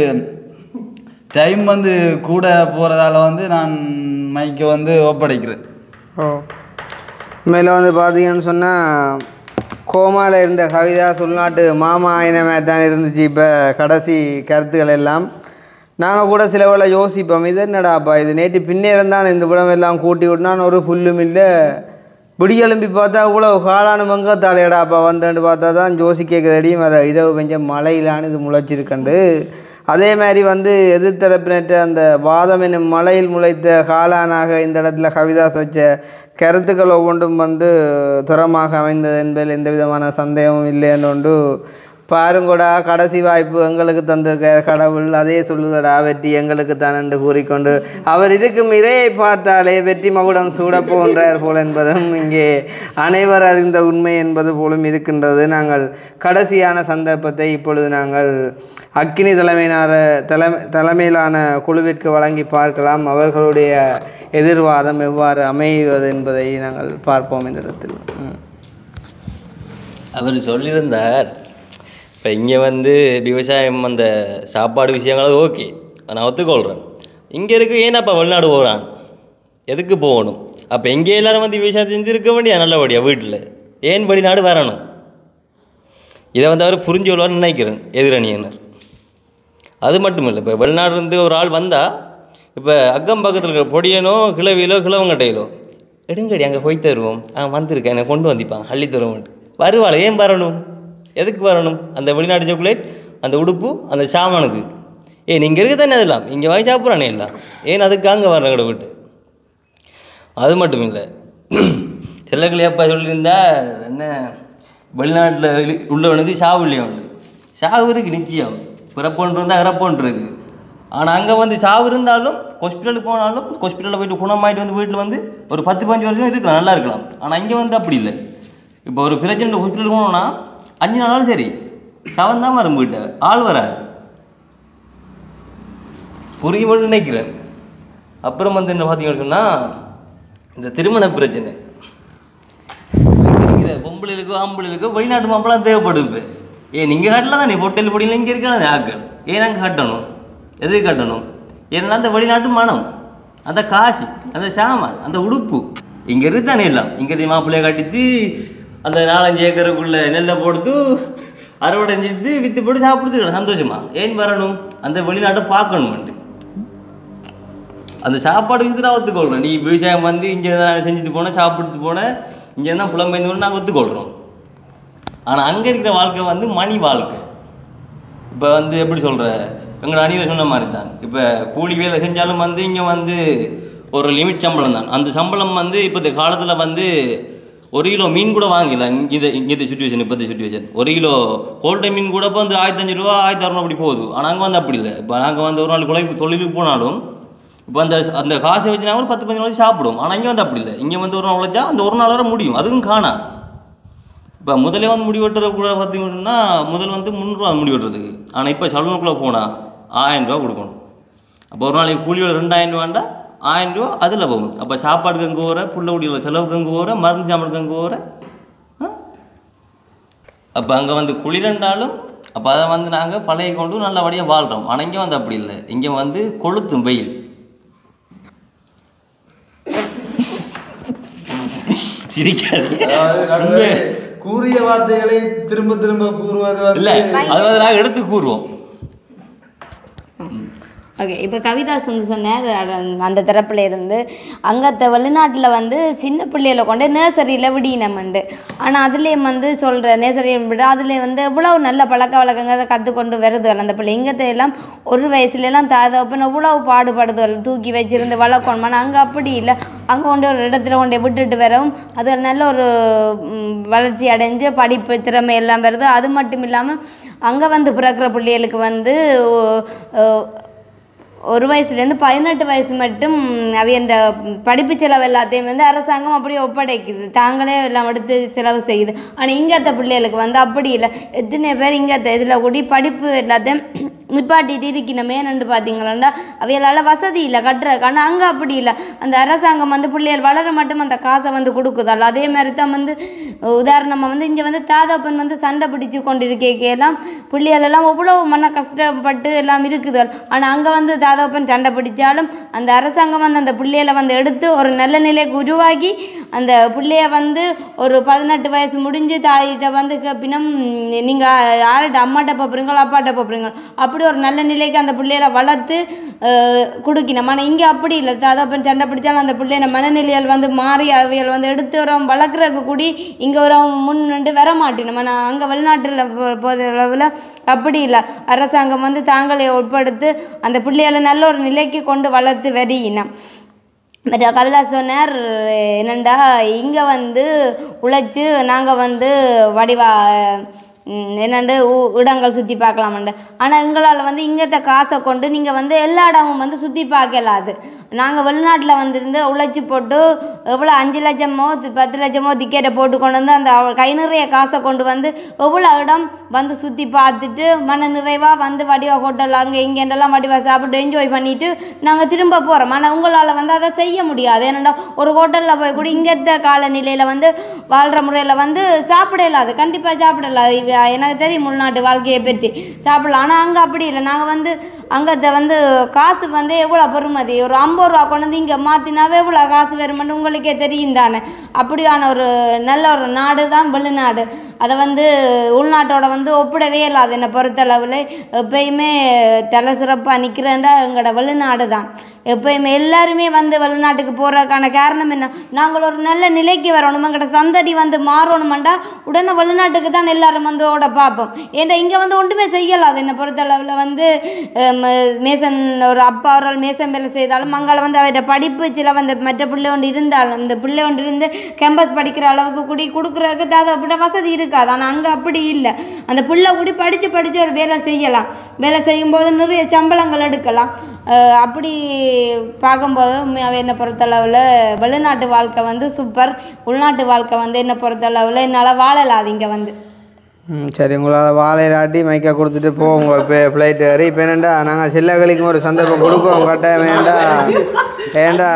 டைம் வந்து கூட போகிறதால வந்து நான் மைக்கை வந்து ஒப்படைக்கிறேன் ஓ உண்மையில் வந்து பார்த்தீங்கன்னு சொன்னால் கோமாவில் இருந்த கவிதா சுள்நாட்டு மாமா ஆயினமே தான் இருந்துச்சு இப்போ கடைசி கருத்துக்கள் எல்லாம் நாங்கள் கூட சில வேளை யோசிப்போம் இது என்னடாப்பா இது நேற்று பின்னேரம் தான் இந்த படம் எல்லாம் கூட்டி விட்டுனான் ஒரு புல்லும் இல்லை விடியெலும்பி பார்த்தா இவ்வளோ காளான வெங்கத்தாலையடாப்பா வந்தேன்னு பார்த்தா தான் ஜோசி கேட்குறடி வர இரவு பெஞ்ச மழையிலான இது முளைச்சிருக்கண்டு அதே மாதிரி வந்து எதிர்த்தரப்பினற்ற அந்த வாதம் என்னும் மலையில் முளைத்த காளானாக இந்த இடத்துல கவிதாஸ் வச்ச கருத்துக்கள் ஒவ்வொன்றும் வந்து துரமாக அமைந்தது என்பதில் எந்த விதமான சந்தேகமும் இல்லைன்னு ஒன்று பாருங்கடா கடைசி வாய்ப்பு எங்களுக்கு தந்திருக்க கடவுள் அதே சொல்லுதடா வெற்றி எங்களுக்கு தான் என்று கூறிக்கொண்டு அவர் இருக்கும் இதையை பார்த்தாலே வெற்றி மகுடம் சூட போன்றார் போல் என்பதும் இங்கே அனைவர் அறிந்த உண்மை என்பது போலும் இருக்கின்றது நாங்கள் கடைசியான சந்தர்ப்பத்தை இப்பொழுது நாங்கள் அக்கினி தலைமையினார தலைமை தலைமையிலான குழுவிற்கு வழங்கி பார்க்கலாம் அவர்களுடைய எதிர்வாதம் எவ்வாறு அமைவது என்பதை நாங்கள் பார்ப்போம் இந்த இடத்தில் ம். அவர் சொல்லியிருந்தார் இப்போ இங்கே வந்து விவசாயம் அந்த சாப்பாடு விஷயங்கள் ஓகே நான் ஒத்துக்கொள்கிறேன் இங்கே இருக்க ஏன்னாப்பா வெளிநாடு போகிறான் எதுக்கு போகணும் அப்போ இங்கே எல்லாரும் வந்து விவசாயம் செஞ்சுருக்க வேண்டிய நல்லபடியா வீட்டில் ஏன் வெளிநாடு வரணும் இதை வந்து அவர் புரிஞ்சு கொள்வார்னு நினைக்கிறேன் எதிரணியினர் அது மட்டும் இல்லை இப்போ வெளிநாடு இருந்து ஒரு ஆள் வந்தால் இப்போ அக்கம் பக்கத்தில் இருக்கிற பொடியனோ கிளவியிலோ கிழவங்கட்டையிலோ எடுங்கடி அங்கே போய் தருவோம் ஆ வந்திருக்கேன் என்னை கொண்டு வந்திப்பான் அள்ளி தருவோம் வருவாள் ஏன் வரணும் எதுக்கு வரணும் அந்த வெளிநாட்டு சாக்லேட் அந்த உடுப்பு அந்த சாமானுக்கு ஏ நீங்கள் இருக்க தானே அதெல்லாம் இங்கே வாங்கி சாப்பிட்றானே எல்லாம் ஏன் அதுக்கு அங்கே வர்ற கடை விட்டு அது மட்டும் இல்லை செல்லக்கிளி அப்பா சொல்லியிருந்தா என்ன வெளிநாட்டில் உள்ளவனுக்கு சாவு இல்லையா உண்டு சாவு இருக்கு நிச்சயம் பிறப்பொன்று இருந்தால் இறப்பொன்று இருக்கு ஆனால் அங்கே வந்து சாவு இருந்தாலும் ஹாஸ்பிட்டலுக்கு போனாலும் ஹாஸ்பிட்டலில் போயிட்டு குணமாயிட்டு வந்து வீட்டில் வந்து ஒரு பத்து பதினஞ்சு வருஷம் இருக்கலாம் நல்லா இருக்கலாம் ஆனால் இங்கே வந்து அப்படி இல்லை இப்போ ஒரு பிரச்சனை ஹாஸ்பிட்டலுக்கு போனோம்னா அஞ்சு நாளாலும் சரி சவன் தான் வரும் வீட்டை ஆள் வராது புரிய மட்டும் நினைக்கிறேன் அப்புறம் வந்து என்ன பார்த்தீங்கன்னு சொன்னால் இந்த திருமண பிரச்சனை இருக்கிற பொம்பளைகளுக்கோ ஆம்பளைகளுக்கோ வெளிநாட்டு மாப்பிளம் தேவைப்படும் இப்போ ஏ நீங்கள் கட்டல தான் நீ ஹோட்டல் படியில் இங்கே இருக்கலாம் ஆக்கள் ஏன் நாங்கள் கட்டணும் எதுக்கு கட்டணும் ஏன்னா அந்த வெளிநாட்டு மனம் அந்த காசு அந்த சாமான் அந்த உடுப்பு இங்கே இருக்குதானே எல்லாம் இங்கே மாப்பிள்ளைய கட்டித்து அந்த நாலஞ்சு ஏக்கருக்குள்ள நெல்லை போடுத்து அறுவடை செஞ்சு விற்று போட்டு சாப்பிடுத்துக்கலாம் சந்தோஷமா ஏன் வரணும் அந்த வெளிநாட்டை பார்க்கணுமெண்டு அந்த சாப்பாடு வித்து நான் ஒத்துக்கொள்கிறேன் நீ விவசாயம் வந்து இங்கே நாங்கள் செஞ்சுட்டு போனேன் சாப்பிட்டு போனேன் இங்கே தான் புலம்பெயர்ந்து போன நாங்கள் ஒத்துக்கொள்கிறோம் ஆனால் அங்கே இருக்கிற வாழ்க்கை வந்து மணி வாழ்க்கை இப்போ வந்து எப்படி சொல்கிற எங்கள் அணியில் சொன்ன மாதிரி தான் இப்போ கூலி வேலை செஞ்சாலும் வந்து இங்கே வந்து ஒரு லிமிட் சம்பளம் தான் அந்த சம்பளம் வந்து இப்போ இந்த காலத்தில் வந்து ஒரு கிலோ மீன் கூட வாங்கல இங்கே இங்கே சுச்சுவேஷன் இப்போத்த சுச்சுவேஷன் ஒரு கிலோ ஹோல்டை மீன் கூட இப்போ வந்து ஆயிரத்தி அஞ்சு ரூபா ஆயிரத்தி அறுநூறு அப்படி போகுது ஆனால் அங்கே வந்து அப்படி இல்லை இப்போ நாங்கள் வந்து ஒரு நாள் குழம்பு தொழிலுக்கு போனாலும் இப்போ அந்த அந்த காசை வச்சு நாங்கள் ஒரு பத்து பதினஞ்சு நாள் சாப்பிடுவோம் ஆனால் இங்கே வந்து அப்படி இல்லை இங்கே வந்து ஒரு நாள் உழைச்சா அந்த ஒரு நாள் வர முடியும் அதுக்கும் காணா இப்போ முதலே வந்து முடி வெட்டுற கூட பார்த்தீங்கன்னா முதல் வந்து முந்நூறுரூவா முடி வெட்டுறதுக்கு ஆனால் இப்போ சலூனுக்குள்ளே போனால் ஆயிரம் ரூபா கொடுக்கணும் அப்போ ஒரு நாளைக்கு கூலி ஒரு ரெண்டாயிரம் ரூபாண்டா ஆயிரம் ரூபா அதில் போகும் அப்போ சாப்பாடுக்கு அங்கே போகிற புள்ள குடியில் செலவுக்கு அங்கே போகிற மருந்து சாமானுக்கு அங்கே போகிற அப்போ அங்கே வந்து குளிரண்டாலும் அப்போ அதை வந்து நாங்கள் பழைய கொண்டு நல்லபடியாக வாழ்கிறோம் ஆனால் இங்கே வந்து அப்படி இல்லை இங்கே வந்து கொளுத்தும் வெயில் சிரிக்காதீங்க அதாவது நடுவே கூறிய வார்த்தைகளை திரும்ப திரும்ப கூறுவது இல்ல வந்து அது வந்து நாங்கள் எடுத்து கூறுவோம் ஓகே இப்போ கவிதாஸ் வந்து சொன்னார் அட- அந்த தரப்புல இருந்து அங்கத்த வெளிநாட்டில் வந்து சின்ன பிள்ளைகளை கொண்டு நர்சரியில் விடினமண்டு ஆனால் அதுலேயும் வந்து சொல்கிற நர்சரியை விட அதில் வந்து எவ்வளவு நல்ல பழக்க வழக்கங்களை கற்றுக்கொண்டு வருதுகள் அந்த பிள்ளை இங்கத்தை எல்லாம் ஒரு வயசுலலாம் தாதப்பன் எவ்வளவு பாடுபடுதுகள் தூக்கி வச்சிருந்து வளர்க்கணும் ஆனால் அங்கே அப்படி இல்லை அங்கே கொண்டு ஒரு இடத்துல கொண்டு விட்டுட்டு வரவும் அது நல்ல ஒரு ம், வளர்ச்சி அடைஞ்சு படிப்பு திறமை எல்லாம் வருது அது மட்டும் இல்லாமல் அங்கே வந்து பிறக்கிற பிள்ளைகளுக்கு வந்து ஓ- ஓ- ஒரு வயசுலேருந்து பதினெட்டு வயசு மட்டும் அவையண்ட படிப்பு செலவு எல்லாத்தையும் வந்து அரசாங்கம் அப்படியே ஒப்படைக்குது தாங்களே எல்லாம் எடுத்து செலவு செய்யுது ஆனால் இங்கத்த பிள்ளைகளுக்கு வந்து அப்படி இல்லை எத்தனை பேர் இங்கத்த இதில் கூடி படிப்பு எல்லாத்தையும் நிப்பாட்டிட்டு இருக்கணுமே நண்டு பார்த்தீங்களா அவையலால் வசதி இல்லை கட்டுறதுக்கு ஆனால் அங்கே அப்படி இல்லை அந்த அரசாங்கம் வந்து பிள்ளைகள் வளர மட்டும் அந்த காசை வந்து கொடுக்குதால் அதே மாதிரி தான் வந்து உதாரணமாக வந்து இங்கே வந்து தாதாப்பன் வந்து சண்டை பிடிச்சு கொண்டிருக்கேலாம் பிள்ளைகள் எல்லாம் எவ்வளோ மன கஷ்டப்பட்டு எல்லாம் இருக்குதுகள் ஆனால் அங்கே வந்து தாதாப்பன் சண்டை பிடிச்சாலும் அந்த அரசாங்கம் வந்து அந்த பிள்ளைகளை வந்து எடுத்து ஒரு நல்ல நிலைக்கு உருவாக்கி அந்த பிள்ளைய வந்து ஒரு பதினெட்டு வயசு முடிஞ்சு தாயிட்ட வந்து பின்னம் நீங்கள் யார்கிட்ட அம்மாட்ட போகிறீங்களோ அப்பாட்ட போகிறீங்களோ அப்படி ஒரு நல்ல நிலைக்கு அந்த பிள்ளைகளை வளர்த்து அஹ், கொடுக்கணும் ஆனால் இங்கே அப்படி இல்லை தாதாப்பன் சண்டை பிடிச்சாலும் அந்த பிள்ளைய மனநிலைகள் வந்து மாறி அவைகள் வந்து எடுத்து வரோம் வளர்க்குறதுக்கு கூடி இங்கே ஒரு முன் நின்று வர மாட்டேன் ஆனால் அங்கே வெளிநாட்டில் போகிற அளவில் அப்படி இல்லை அரசாங்கம் வந்து தாங்களை உட்படுத்து அந்த பிள்ளைகளை நல்ல ஒரு நிலைக்கு கொண்டு வளர்த்து வரியினம் மற்ற கவிதா சொன்னார் என்னண்டா இங்கே வந்து உழைச்சி நாங்கள் வந்து வடிவா ம், என்னண்டு உ- இடங்கள் சுற்றி பார்க்கலாமண்டு ஆனால் எங்களால் வந்து இங்கத்த காசை கொண்டு நீங்கள் வந்து எல்லா இடமும் வந்து சுற்றி பார்க்கலாது நாங்கள் வெளிநாட்டில் வந்திருந்து உழைச்சி போட்டு எவ்வளோ அஞ்சு லட்சமோ தி- பத்து லட்சமோ டிக்கெட்டை போட்டு கொண்டு வந்து அந்த அவ- கை நிறைய காசை கொண்டு வந்து எவ்வளோ இடம் வந்து சுற்றி பார்த்துட்டு மன நிறைவாக வந்து வடிவா ஹோட்டல் அங்கே இங்கேண்டெல்லாம் வடிவா சாப்பிட்டு என்ஜாய் பண்ணிட்டு நாங்கள் திரும்ப போகிறோம் ஆனால் உங்களால் வந்து அதை செய்ய முடியாது ஏன்னா ஒரு ஹோட்டலில் போய் கூட இங்கத்த காலநிலையில் வந்து வாழ்கிற முறையில் வந்து சாப்பிட இல்லாது கண்டிப்பாக சாப்பிட இல்லாது இவ- எனக்கு தெரியும் உள்நாட்டு வாழ்க்கையை பற்றி சாப்பிடலாம் ஆனால் அங்கே அப்படி இல்லை நாங்கள் வந்து அங்கே வந்து காசு வந்து எவ்வளோ பெறுமதி ஒரு ஐம்பது ஐம்பது ரூபா கொண்டு வந்து இங்கே மாற்றினாவே இவ்வளோ காசு வருமென்னு உங்களுக்கே தெரியும் தானே அப்படியான ஒரு நல்ல ஒரு நாடு தான் வெளிநாடு அதை வந்து உள்நாட்டோட வந்து ஒப்பிடவே இல்லாது என்னை பொறுத்தளவில் எப்பயுமே தலை சிறப்பாக நிற்கிறேன்டா எங்களோட வெளிநாடு தான் எப்பயுமே எல்லாருமே வந்து வெளிநாட்டுக்கு போகிறதுக்கான காரணம் என்ன நாங்கள் ஒரு நல்ல நிலைக்கு வரணும் எங்களோட சந்ததி வந்து மாறணுமெண்டா உடனே வெளிநாட்டுக்கு தான் எல்லாரும் வந்து ஓட பார்ப்போம் ஏன்டா இங்கே வந்து ஒன்றுமே செய்யலாது என்னை பொறுத்தளவில் வந்து ஹம், மேசன் ஒரு அப்பா அவர்கள் மேசன் வேலை செய்தாலும் அங்கே வந்து அவருடைய படிப்பு சில வந்து மற்ற பிள்ளை ஒன்று இருந்தாலும் இந்த பிள்ளை ஒன்று இருந்து கேம்பஸ் படிக்கிற அளவுக்கு கூடி கொடுக்குறதுக்கு அது அப்படி வசதி இருக்காது ஆனால் அங்கே அப்படி இல்லை அந்த பிள்ளை கூடி படித்து படித்து ஒரு வேலை செய்யலாம் வேலை செய்யும்போது நிறைய சம்பளங்கள் எடுக்கலாம் அஹ் அப்படி பார்க்கும்போது உண்மையாகவே என்னை பொறுத்தளவில் வெளிநாட்டு வாழ்க்கை வந்து சூப்பர் உள்நாட்டு வாழ்க்கை வந்து என்னை பொறுத்தளவில் என்னால் வாழலாம் இங்கே வந்து ம் சரி உங்களால் வாழையிலாட்டி மைக்கா கொடுத்துட்டு போவோம் இப்போ ஃப்ளைட் ஏறி இப்போ என்னண்டா நாங்கள் சில்லகளிக்கும் ஒரு சந்தர்ப்பம் கொடுக்குவோம் கட்டாயம் வேண்டா ஏண்டா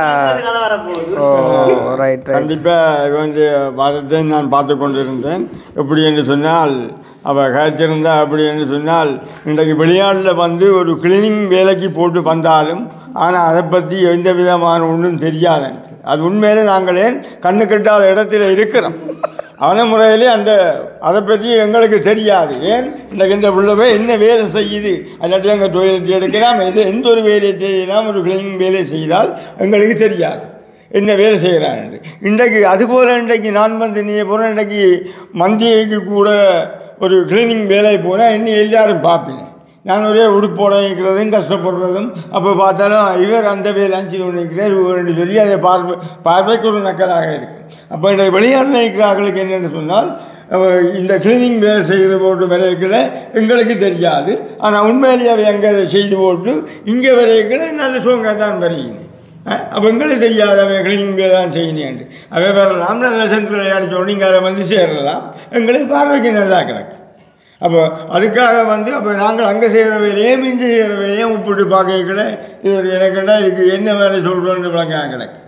ஓ ரைட் ரைட் கண்டிப்பாக வந்து வாதத்தை நான் பார்த்து கொண்டிருந்தேன் எப்படி என்று சொன்னால் அவள் காய்ச்சிருந்தா அப்படி என்று சொன்னால் இன்றைக்கு வெளிநாட்டில் வந்து ஒரு கிளீனிங் வேலைக்கு போட்டு வந்தாலும் ஆனால் அதை பற்றி எந்த விதமான ஒன்றும் தெரியாது எனக்கு. அது உண்மையிலே நாங்கள் ஏன் கண்ணு கட்டாத இடத்துல இருக்கிறோம் அவன முறையிலே அந்த அதை பற்றி எங்களுக்கு தெரியாது ஏன் இன்றைக்கு இந்த பிள்ளைவே என்ன வேலை செய்யுது அல்லாட்டி அங்கே டொய்லெட் எடுக்கலாம் எது எந்த ஒரு வேலையை செய்யலாம் ஒரு கிளீனிங் வேலை செய்தால் எங்களுக்கு தெரியாது என்ன வேலை செய்கிறான் என்று இன்றைக்கு அதுபோல் இன்றைக்கு நான் வந்து நீ போன இன்றைக்கு மந்திரிக்கு கூட ஒரு கிளீனிங் வேலை போனால் இன்னும் எல்லாரும் பார்ப்பேன் நான் ஒரே உடுப்போட இருக்கிறதும் கஷ்டப்படுறதும் அப்போ பார்த்தாலும் இவர் அந்த வேலை அஞ்சு கொண்டு இருக்கிறார் இவர்னு சொல்லி அதை பார்வை பார்வைக்கு ஒரு நக்கலாக இருக்கும் அப்போ இந்த வெளிநாட்டில் இருக்கிறார்களுக்கு என்னென்னு சொன்னால் அஹ், இந்த கிளீனிங் வேலை செய்கிற போட்டு விலைகளை எங்களுக்கு தெரியாது ஆனால் உண்மையிலேயே அவை அங்கே அதை செய்து போட்டு இங்கே விலைகளை நல்ல சோங்க தான் வருகிறேன் அப்போ எங்களுக்கு தெரியாது அவன் கிளீனிங் வேலை தான் செய்யணும் அவன் வரலாம் நல்ல சென்டரில் அடித்தோடு இங்கே அதை வந்து சேரலாம் எங்களுக்கு பார்வைக்கு நல்லா கிடக்கு அப்போ அதுக்காக வந்து அப்போ நாங்கள் அங்கே செய்கிற வேலையும் இங்கே செய்கிற வேலையும் ஒப்பிட்டு பார்க்கல இது ஒரு எனக்குன்னா இதுக்கு என்ன வேலை சொல்கிறோன்னு விளங்க கிடக்கு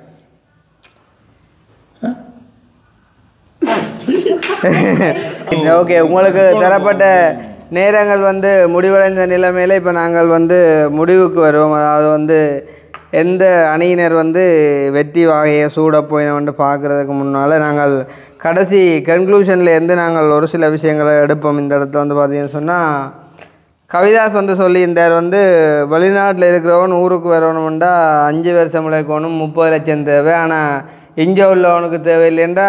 ஓகே உங்களுக்கு தரப்பட்ட நேரங்கள் வந்து முடிவடைந்த நிலைமையில் இப்போ நாங்கள் வந்து முடிவுக்கு வருவோம் அதாவது வந்து எந்த அணியினர் வந்து வெற்றி வகையை சூட போயினோன்னு பார்க்குறதுக்கு முன்னால் நாங்கள் கடைசி கன்க்ளூஷனில் இருந்து நாங்கள் ஒரு சில விஷயங்களை எடுப்போம் இந்த இடத்துல வந்து பார்த்தீங்கன்னு சொன்னால் கவிதாஸ் வந்து சொல்லியிருந்தார் வந்து வெளிநாட்டில் இருக்கிறவன் ஊருக்கு வரணும்டா அஞ்சு வருஷம் உழைக்கணும் முப்பது லட்சம் தேவை ஆனால் இங்கே உள்ளவனுக்கு தேவையில்லைன்றா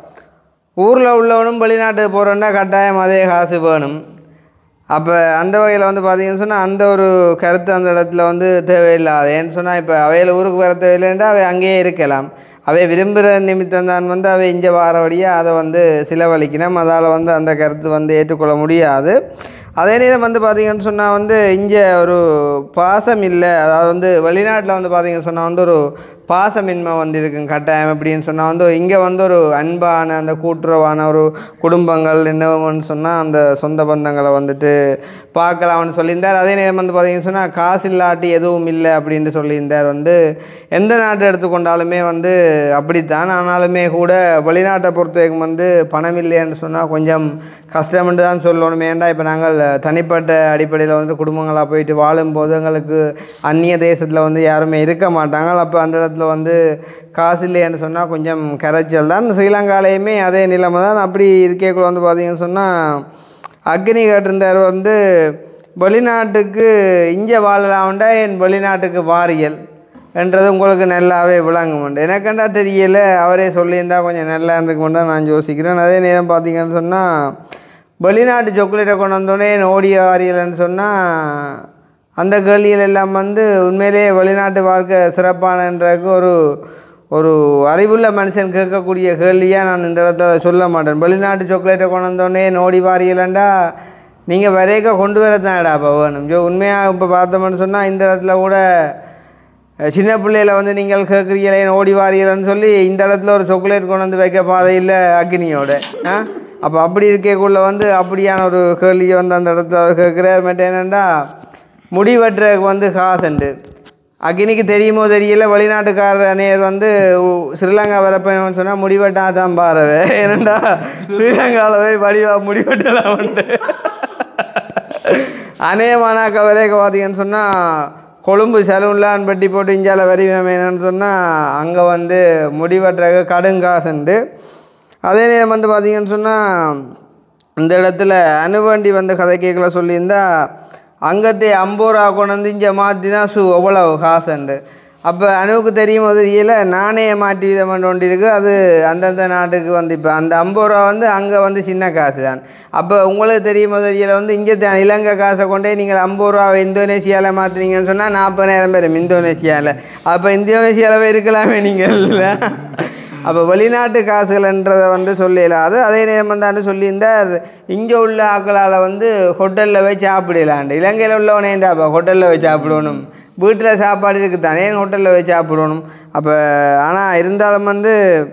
ஊரில் உள்ளவனும் வெளிநாட்டுக்கு போகிறோன்னா கட்டாயம் அதே காசு வேணும் அப்போ அந்த வகையில் வந்து பார்த்தீங்கன்னு சொன்னால் அந்த ஒரு கருத்து அந்த இடத்துல வந்து தேவையில்லாது ஏன்னு சொன்னால் இப்போ அவையில் ஊருக்கு வர தேவையில்லைன்றா அவை அங்கேயே இருக்கலாம் அவை விரும்புகிற நிமித்தம் தான் வந்து அவை இங்கே வாரபடியாக அதை வந்து சிலவழிக்கணும் அதால் வந்து அந்த கருத்து வந்து ஏற்றுக்கொள்ள முடியாது அதே நேரம் வந்து பார்த்தீங்கன்னு சொன்னால் வந்து இங்கே ஒரு பாசம் இல்லை அதாவது வந்து வெளிநாட்டில் வந்து பார்த்தீங்கன்னு சொன்னால் வந்து ஒரு பாசமின்மை வந்து இருக்குங்க கட்டாயம் அப்படின்னு சொன்னால் வந்து இங்கே வந்து ஒரு அன்பான அந்த கூட்டுறவான ஒரு குடும்பங்கள் என்னவன்னு சொன்னால் அந்த சொந்த பந்தங்களை வந்துட்டு பார்க்கலாம்னு சொல்லியிருந்தார் அதே நேரம் வந்து பார்த்தீங்கன்னு சொன்னால் காசு இல்லாட்டி எதுவும் இல்லை அப்படின்னு சொல்லியிருந்தார் வந்து எந்த நாட்டை எடுத்துக்கொண்டாலுமே வந்து அப்படித்தான் ஆனாலுமே கூட வெளிநாட்டை பொறுத்த வரைக்கும் வந்து பணம் இல்லைன்னு சொன்னால் கொஞ்சம் கஷ்டம்னு தான் சொல்லணும் ஏன்டா இப்போ நாங்கள் தனிப்பட்ட அடிப்படையில் வந்து குடும்பங்களாக போயிட்டு வாழும்போது எங்களுக்கு அந்நிய தேசத்தில் வந்து யாருமே இருக்க மாட்டாங்க அப்போ அந்த இடத்துல வந்து காசு இல்லைன்னு சொன்னால் கொஞ்சம் கரைச்சல் தான் ஸ்ரீலங்காலேயுமே அதே நிலைமை தான் அப்படி இருக்கேக்குள்ள வந்து பார்த்தீங்கன்னு சொன்னால் அக்னி கேட்டிருந்தார் வந்து வெளிநாட்டுக்கு இங்கே வாழலாம்டா என் வெளிநாட்டுக்கு வாரியல் என்றது உங்களுக்கு நல்லாவே விளங்குமெண்டு எனக்கண்டா தெரியல அவரே சொல்லியிருந்தா கொஞ்சம் நல்லா இருந்துக்குமெண்டா நான் யோசிக்கிறேன் அதே நேரம் பார்த்தீங்கன்னு சொன்னால் வெளிநாட்டு சாக்லேட்டை கொண்டு வந்தோடனே ஓடி வாரியல்னு சொன்னால் அந்த கேள்விகள் எல்லாம் வந்து உண்மையிலேயே வெளிநாட்டு வாழ்க்கை சிறப்பானன்றதுக்கு ஒரு ஒரு அறிவுள்ள மனுஷன் கேட்கக்கூடிய கேள்வியாக நான் இந்த இடத்துல சொல்ல மாட்டேன் வெளிநாட்டு சாக்லேட்டை கொண்டு வந்தோடனே நோடி வாரியலண்டா நீங்கள் வரைக்க கொண்டு வரத்தானடா அப்போ வேணும் ஜோ உண்மையாக இப்போ பார்த்தோம்னு சொன்னால் இந்த இடத்துல கூட அஹ், சின்ன பிள்ளையில வந்து நீங்கள் கேட்குறீங்களே ஓடி வாரியலன்னு சொல்லி இந்த இடத்துல ஒரு சாக்லேட் கொண்டு வந்து வைக்க பாதையில் அக்னியோட ஆ அப்போ அப்படி இருக்கக்குள்ள வந்து அப்படியான ஒரு கேள்வியை வந்து அந்த இடத்துல அவர் கேட்குறாரு மட்டும் என்னென்னா முடி வெட்டுறதுக்கு வந்து காசுண்டு அக்னிக்கு தெரியுமோ தெரியல வெளிநாட்டுக்காரர் நேர் வந்து உ- ஸ்ரீலங்கா வரப்போன்னு சொன்னால் முடிவெட்டா தான் பாருவே ஏனண்டா ஸ்ரீலங்காவில் போய் வடிவா முடிவெட்டலாம் வந்து அநேகமானாக்க வரைக்கும் பார்த்தீங்கன்னு சொன்னால் கொழும்பு சலூன்லான் பெட்டி போட்டு இஞ்சால வரி என்னன்னு சொன்னால் அங்கே வந்து முடிவற்ற கடுங்காசுண்டு அதே நேரம் வந்து பார்த்தீங்கன்னு சொன்னால் இந்த இடத்துல அணுவண்டி வந்து கதை கேட்கல சொல்லியிருந்தா அங்கத்தே ஐம்பது ரூபா கொண்டு வந்து இங்கே மாற்றினா சு எவ்வளவு காசுண்டு அப்போ அணுவுக்கு தெரியும் போது தெரியல நானே மாற்றி விதம் பண்ண வேண்டி இருக்கு அது அந்தந்த நாட்டுக்கு வந்து இப்போ அந்த ஐம்பது ரூபா வந்து அங்கே வந்து சின்ன காசு தான் அப்போ உங்களுக்கு தெரியும் போது தெரியல வந்து இங்கே தான் இலங்கை காசை கொண்டே நீங்கள் ஐம்பது ரூபா இந்தோனேஷியாவில் மாற்றினீங்கன்னு சொன்னால் நாற்பதாயிரம் பேர் இந்தோனேஷியாவில் அப்போ இந்தோனேஷியாவில் போய் இருக்கலாமே நீங்கள் இல்லை அப்போ வெளிநாட்டு காசுகள்ன்றதை வந்து சொல்லலாது அதே நேரம் வந்து சொல்லியிருந்தார் இங்கே உள்ள ஆக்களால் வந்து ஹோட்டலில் போய் சாப்பிடலாண்டு இலங்கையில் உள்ளவனேண்டா அப்போ ஹோட்டலில் போய் சாப்பிடணும் வீட்டில் சாப்பாடு இருக்குது தானே ஹோட்டலில் போய் சாப்பிடணும் அப்போ ஆனால் இருந்தாலும் வந்து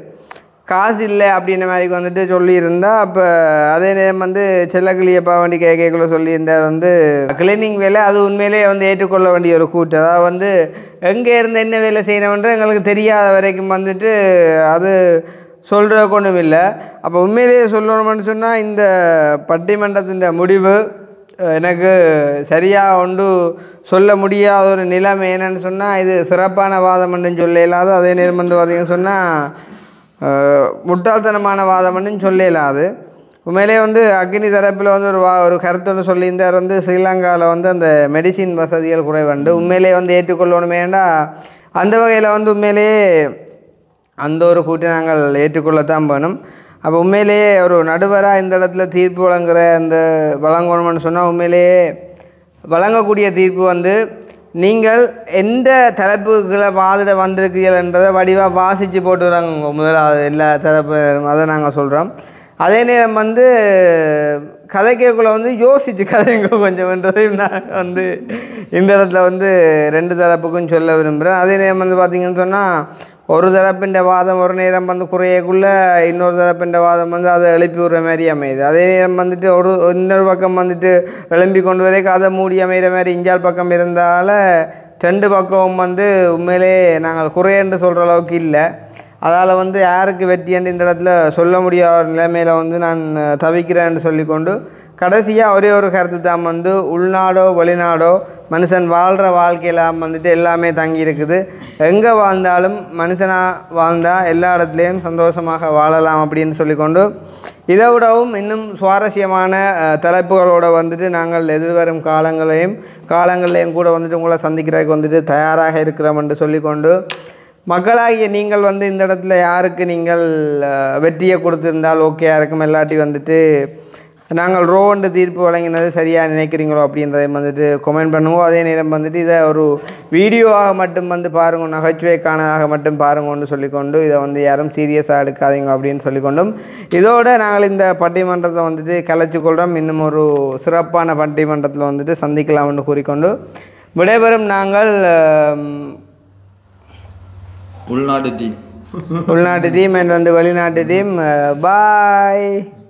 காசு இல்லை அப்படின்ற மாதிரி வந்துட்டு சொல்லியிருந்தா அப்போ அதே நேரம் வந்து செல்லக்கிளியப்பா வண்டி கே கேட்கல சொல்லியிருந்தார் வந்து கிளீனிங் வேலை அது உண்மையிலேயே வந்து ஏற்றுக்கொள்ள வேண்டிய ஒரு கூட்டு அதாவது வந்து எங்கே இருந்து என்ன வேலை செய்யணும்ன்றது எங்களுக்கு தெரியாத வரைக்கும் வந்துட்டு அது சொல்கிற ஒன்றும் இல்லை அப்போ உண்மையிலேயே சொல்லணும்னு சொன்னால் இந்த பட்டிமன்றத்தின் முடிவு அஹ், எனக்கு சரியாக ஒன்று சொல்ல முடியாத ஒரு நிலைமை என்னன்னு சொன்னால் இது சிறப்பான வாதம்னு சொல்ல இயலாது அதே நேரம் வந்து பார்த்தீங்கன்னு சொன்னால் அஹ், முட்டாள்தனமான வாதம்னு சொல்ல இயலாது உண்மையிலே வந்து அக்னி தரப்பில் வந்து ஒரு வா ஒரு கருத்து ஒன்று சொல்லியிருந்தார் வந்து ஸ்ரீலங்காவில் வந்து அந்த மெடிசின் வசதிகள் குறைவண்டு உண்மையிலே வந்து ஏற்றுக்கொள்ளணுமேண்டா அந்த வகையில் வந்து உண்மையிலேயே அந்த ஒரு கூட்டை நாங்கள் ஏற்றுக்கொள்ளத்தான் வேணும் அப்போ உண்மையிலேயே ஒரு நடுவராக இந்த இடத்துல தீர்ப்பு வழங்குற அந்த வழங்கணும்னு சொன்னால் உண்மையிலேயே வழங்கக்கூடிய தீர்ப்பு வந்து நீங்கள் எந்த தலைப்புகளை வாதிட வந்திருக்கீங்கன்றதை வடிவாக வாசித்து போட்டு வராங்க முதலாவது எல்லா தரப்பு அதை நாங்கள் சொல்கிறோம் அதே நேரம் வந்து கதைக்கக்குள்ள வந்து யோசித்து கதைங்க கொஞ்சம்ன்றதையும் நான் வந்து இந்த இடத்துல வந்து ரெண்டு தரப்புக்கும் சொல்ல விரும்புகிறேன் அதே நேரம் வந்து பார்த்தீங்கன்னு சொன்னால் ஒரு தரப்பின் வாதம் ஒரு நேரம் வந்து குறையக்குள்ள இன்னொரு தரப்பின் வாதம் வந்து அதை எழுப்பி விடுற மாதிரி அமையுது அதே நேரம் வந்துட்டு ஒரு இன்னொரு பக்கம் வந்துட்டு எழும்பி கொண்டு வரைக்கும் அதை மூடி அமைகிற மாதிரி இஞ்சால் பக்கம் இருந்தால ரெண்டு பக்கமும் வந்து உண்மையிலே நாங்கள் குறையன்று சொல்கிற அளவுக்கு இல்லை அதால் வந்து யாருக்கு வெற்றின்னு இந்த இடத்துல சொல்ல முடியாத ஒரு நிலைமையில் வந்து நான் தவிக்கிறேன்னு சொல்லிக்கொண்டு கடைசியாக ஒரே ஒரு கருத்து தான் வந்து உள்நாடோ வெளிநாடோ மனுஷன் வாழ்கிற வாழ்க்கையில் வந்துட்டு எல்லாமே தங்கி இருக்குது எங்கே வாழ்ந்தாலும் மனுஷனாக வாழ்ந்தால் எல்லா இடத்துலையும் சந்தோஷமாக வாழலாம் அப்படின்னு சொல்லிக்கொண்டு இதை விடவும் இன்னும் சுவாரஸ்யமான அஹ், தலைப்புகளோட வந்துட்டு நாங்கள் எதிர்வரும் காலங்களையும் காலங்களையும் கூட வந்துட்டு உங்களை சந்திக்கிறதுக்கு வந்துட்டு தயாராக இருக்கிறோம் என்று சொல்லிக்கொண்டு மக்களாகிய நீங்கள் வந்து இந்த இடத்துல யாருக்கு நீங்கள் அஹ், வெற்றியை கொடுத்திருந்தால் ஓகேயா இருக்கும் இல்லாட்டி வந்துட்டு நாங்கள் ரோவண்டு தீர்ப்பு வழங்கினது சரியாக நினைக்கிறீங்களோ அப்படின்றதையும் வந்துட்டு கமெண்ட் பண்ணுவோம் அதே நேரம் வந்துட்டு இதை ஒரு வீடியோவாக மட்டும் வந்து பாருங்க நகைச்சுவைக்கானதாக மட்டும் பாருங்கன்னு சொல்லிக்கொண்டு இதை வந்து யாரும் சீரியஸாக எடுக்காதீங்க அப்படின்னு சொல்லிக்கொண்டும் இதோட நாங்கள் இந்த பட்டிமன்றத்தை வந்துட்டு கலைச்சு கொள்கிறோம் இன்னும் ஒரு சிறப்பான பட்டிமன்றத்தில் வந்துட்டு சந்திக்கலாம்னு கூறிக்கொண்டு விடைபெறும் நாங்கள் அஹ், உள்நாட்டு டீம் உள்நாட்டு டீம் அண்ட் வந்து வெளிநாட்டு டீம் பாய்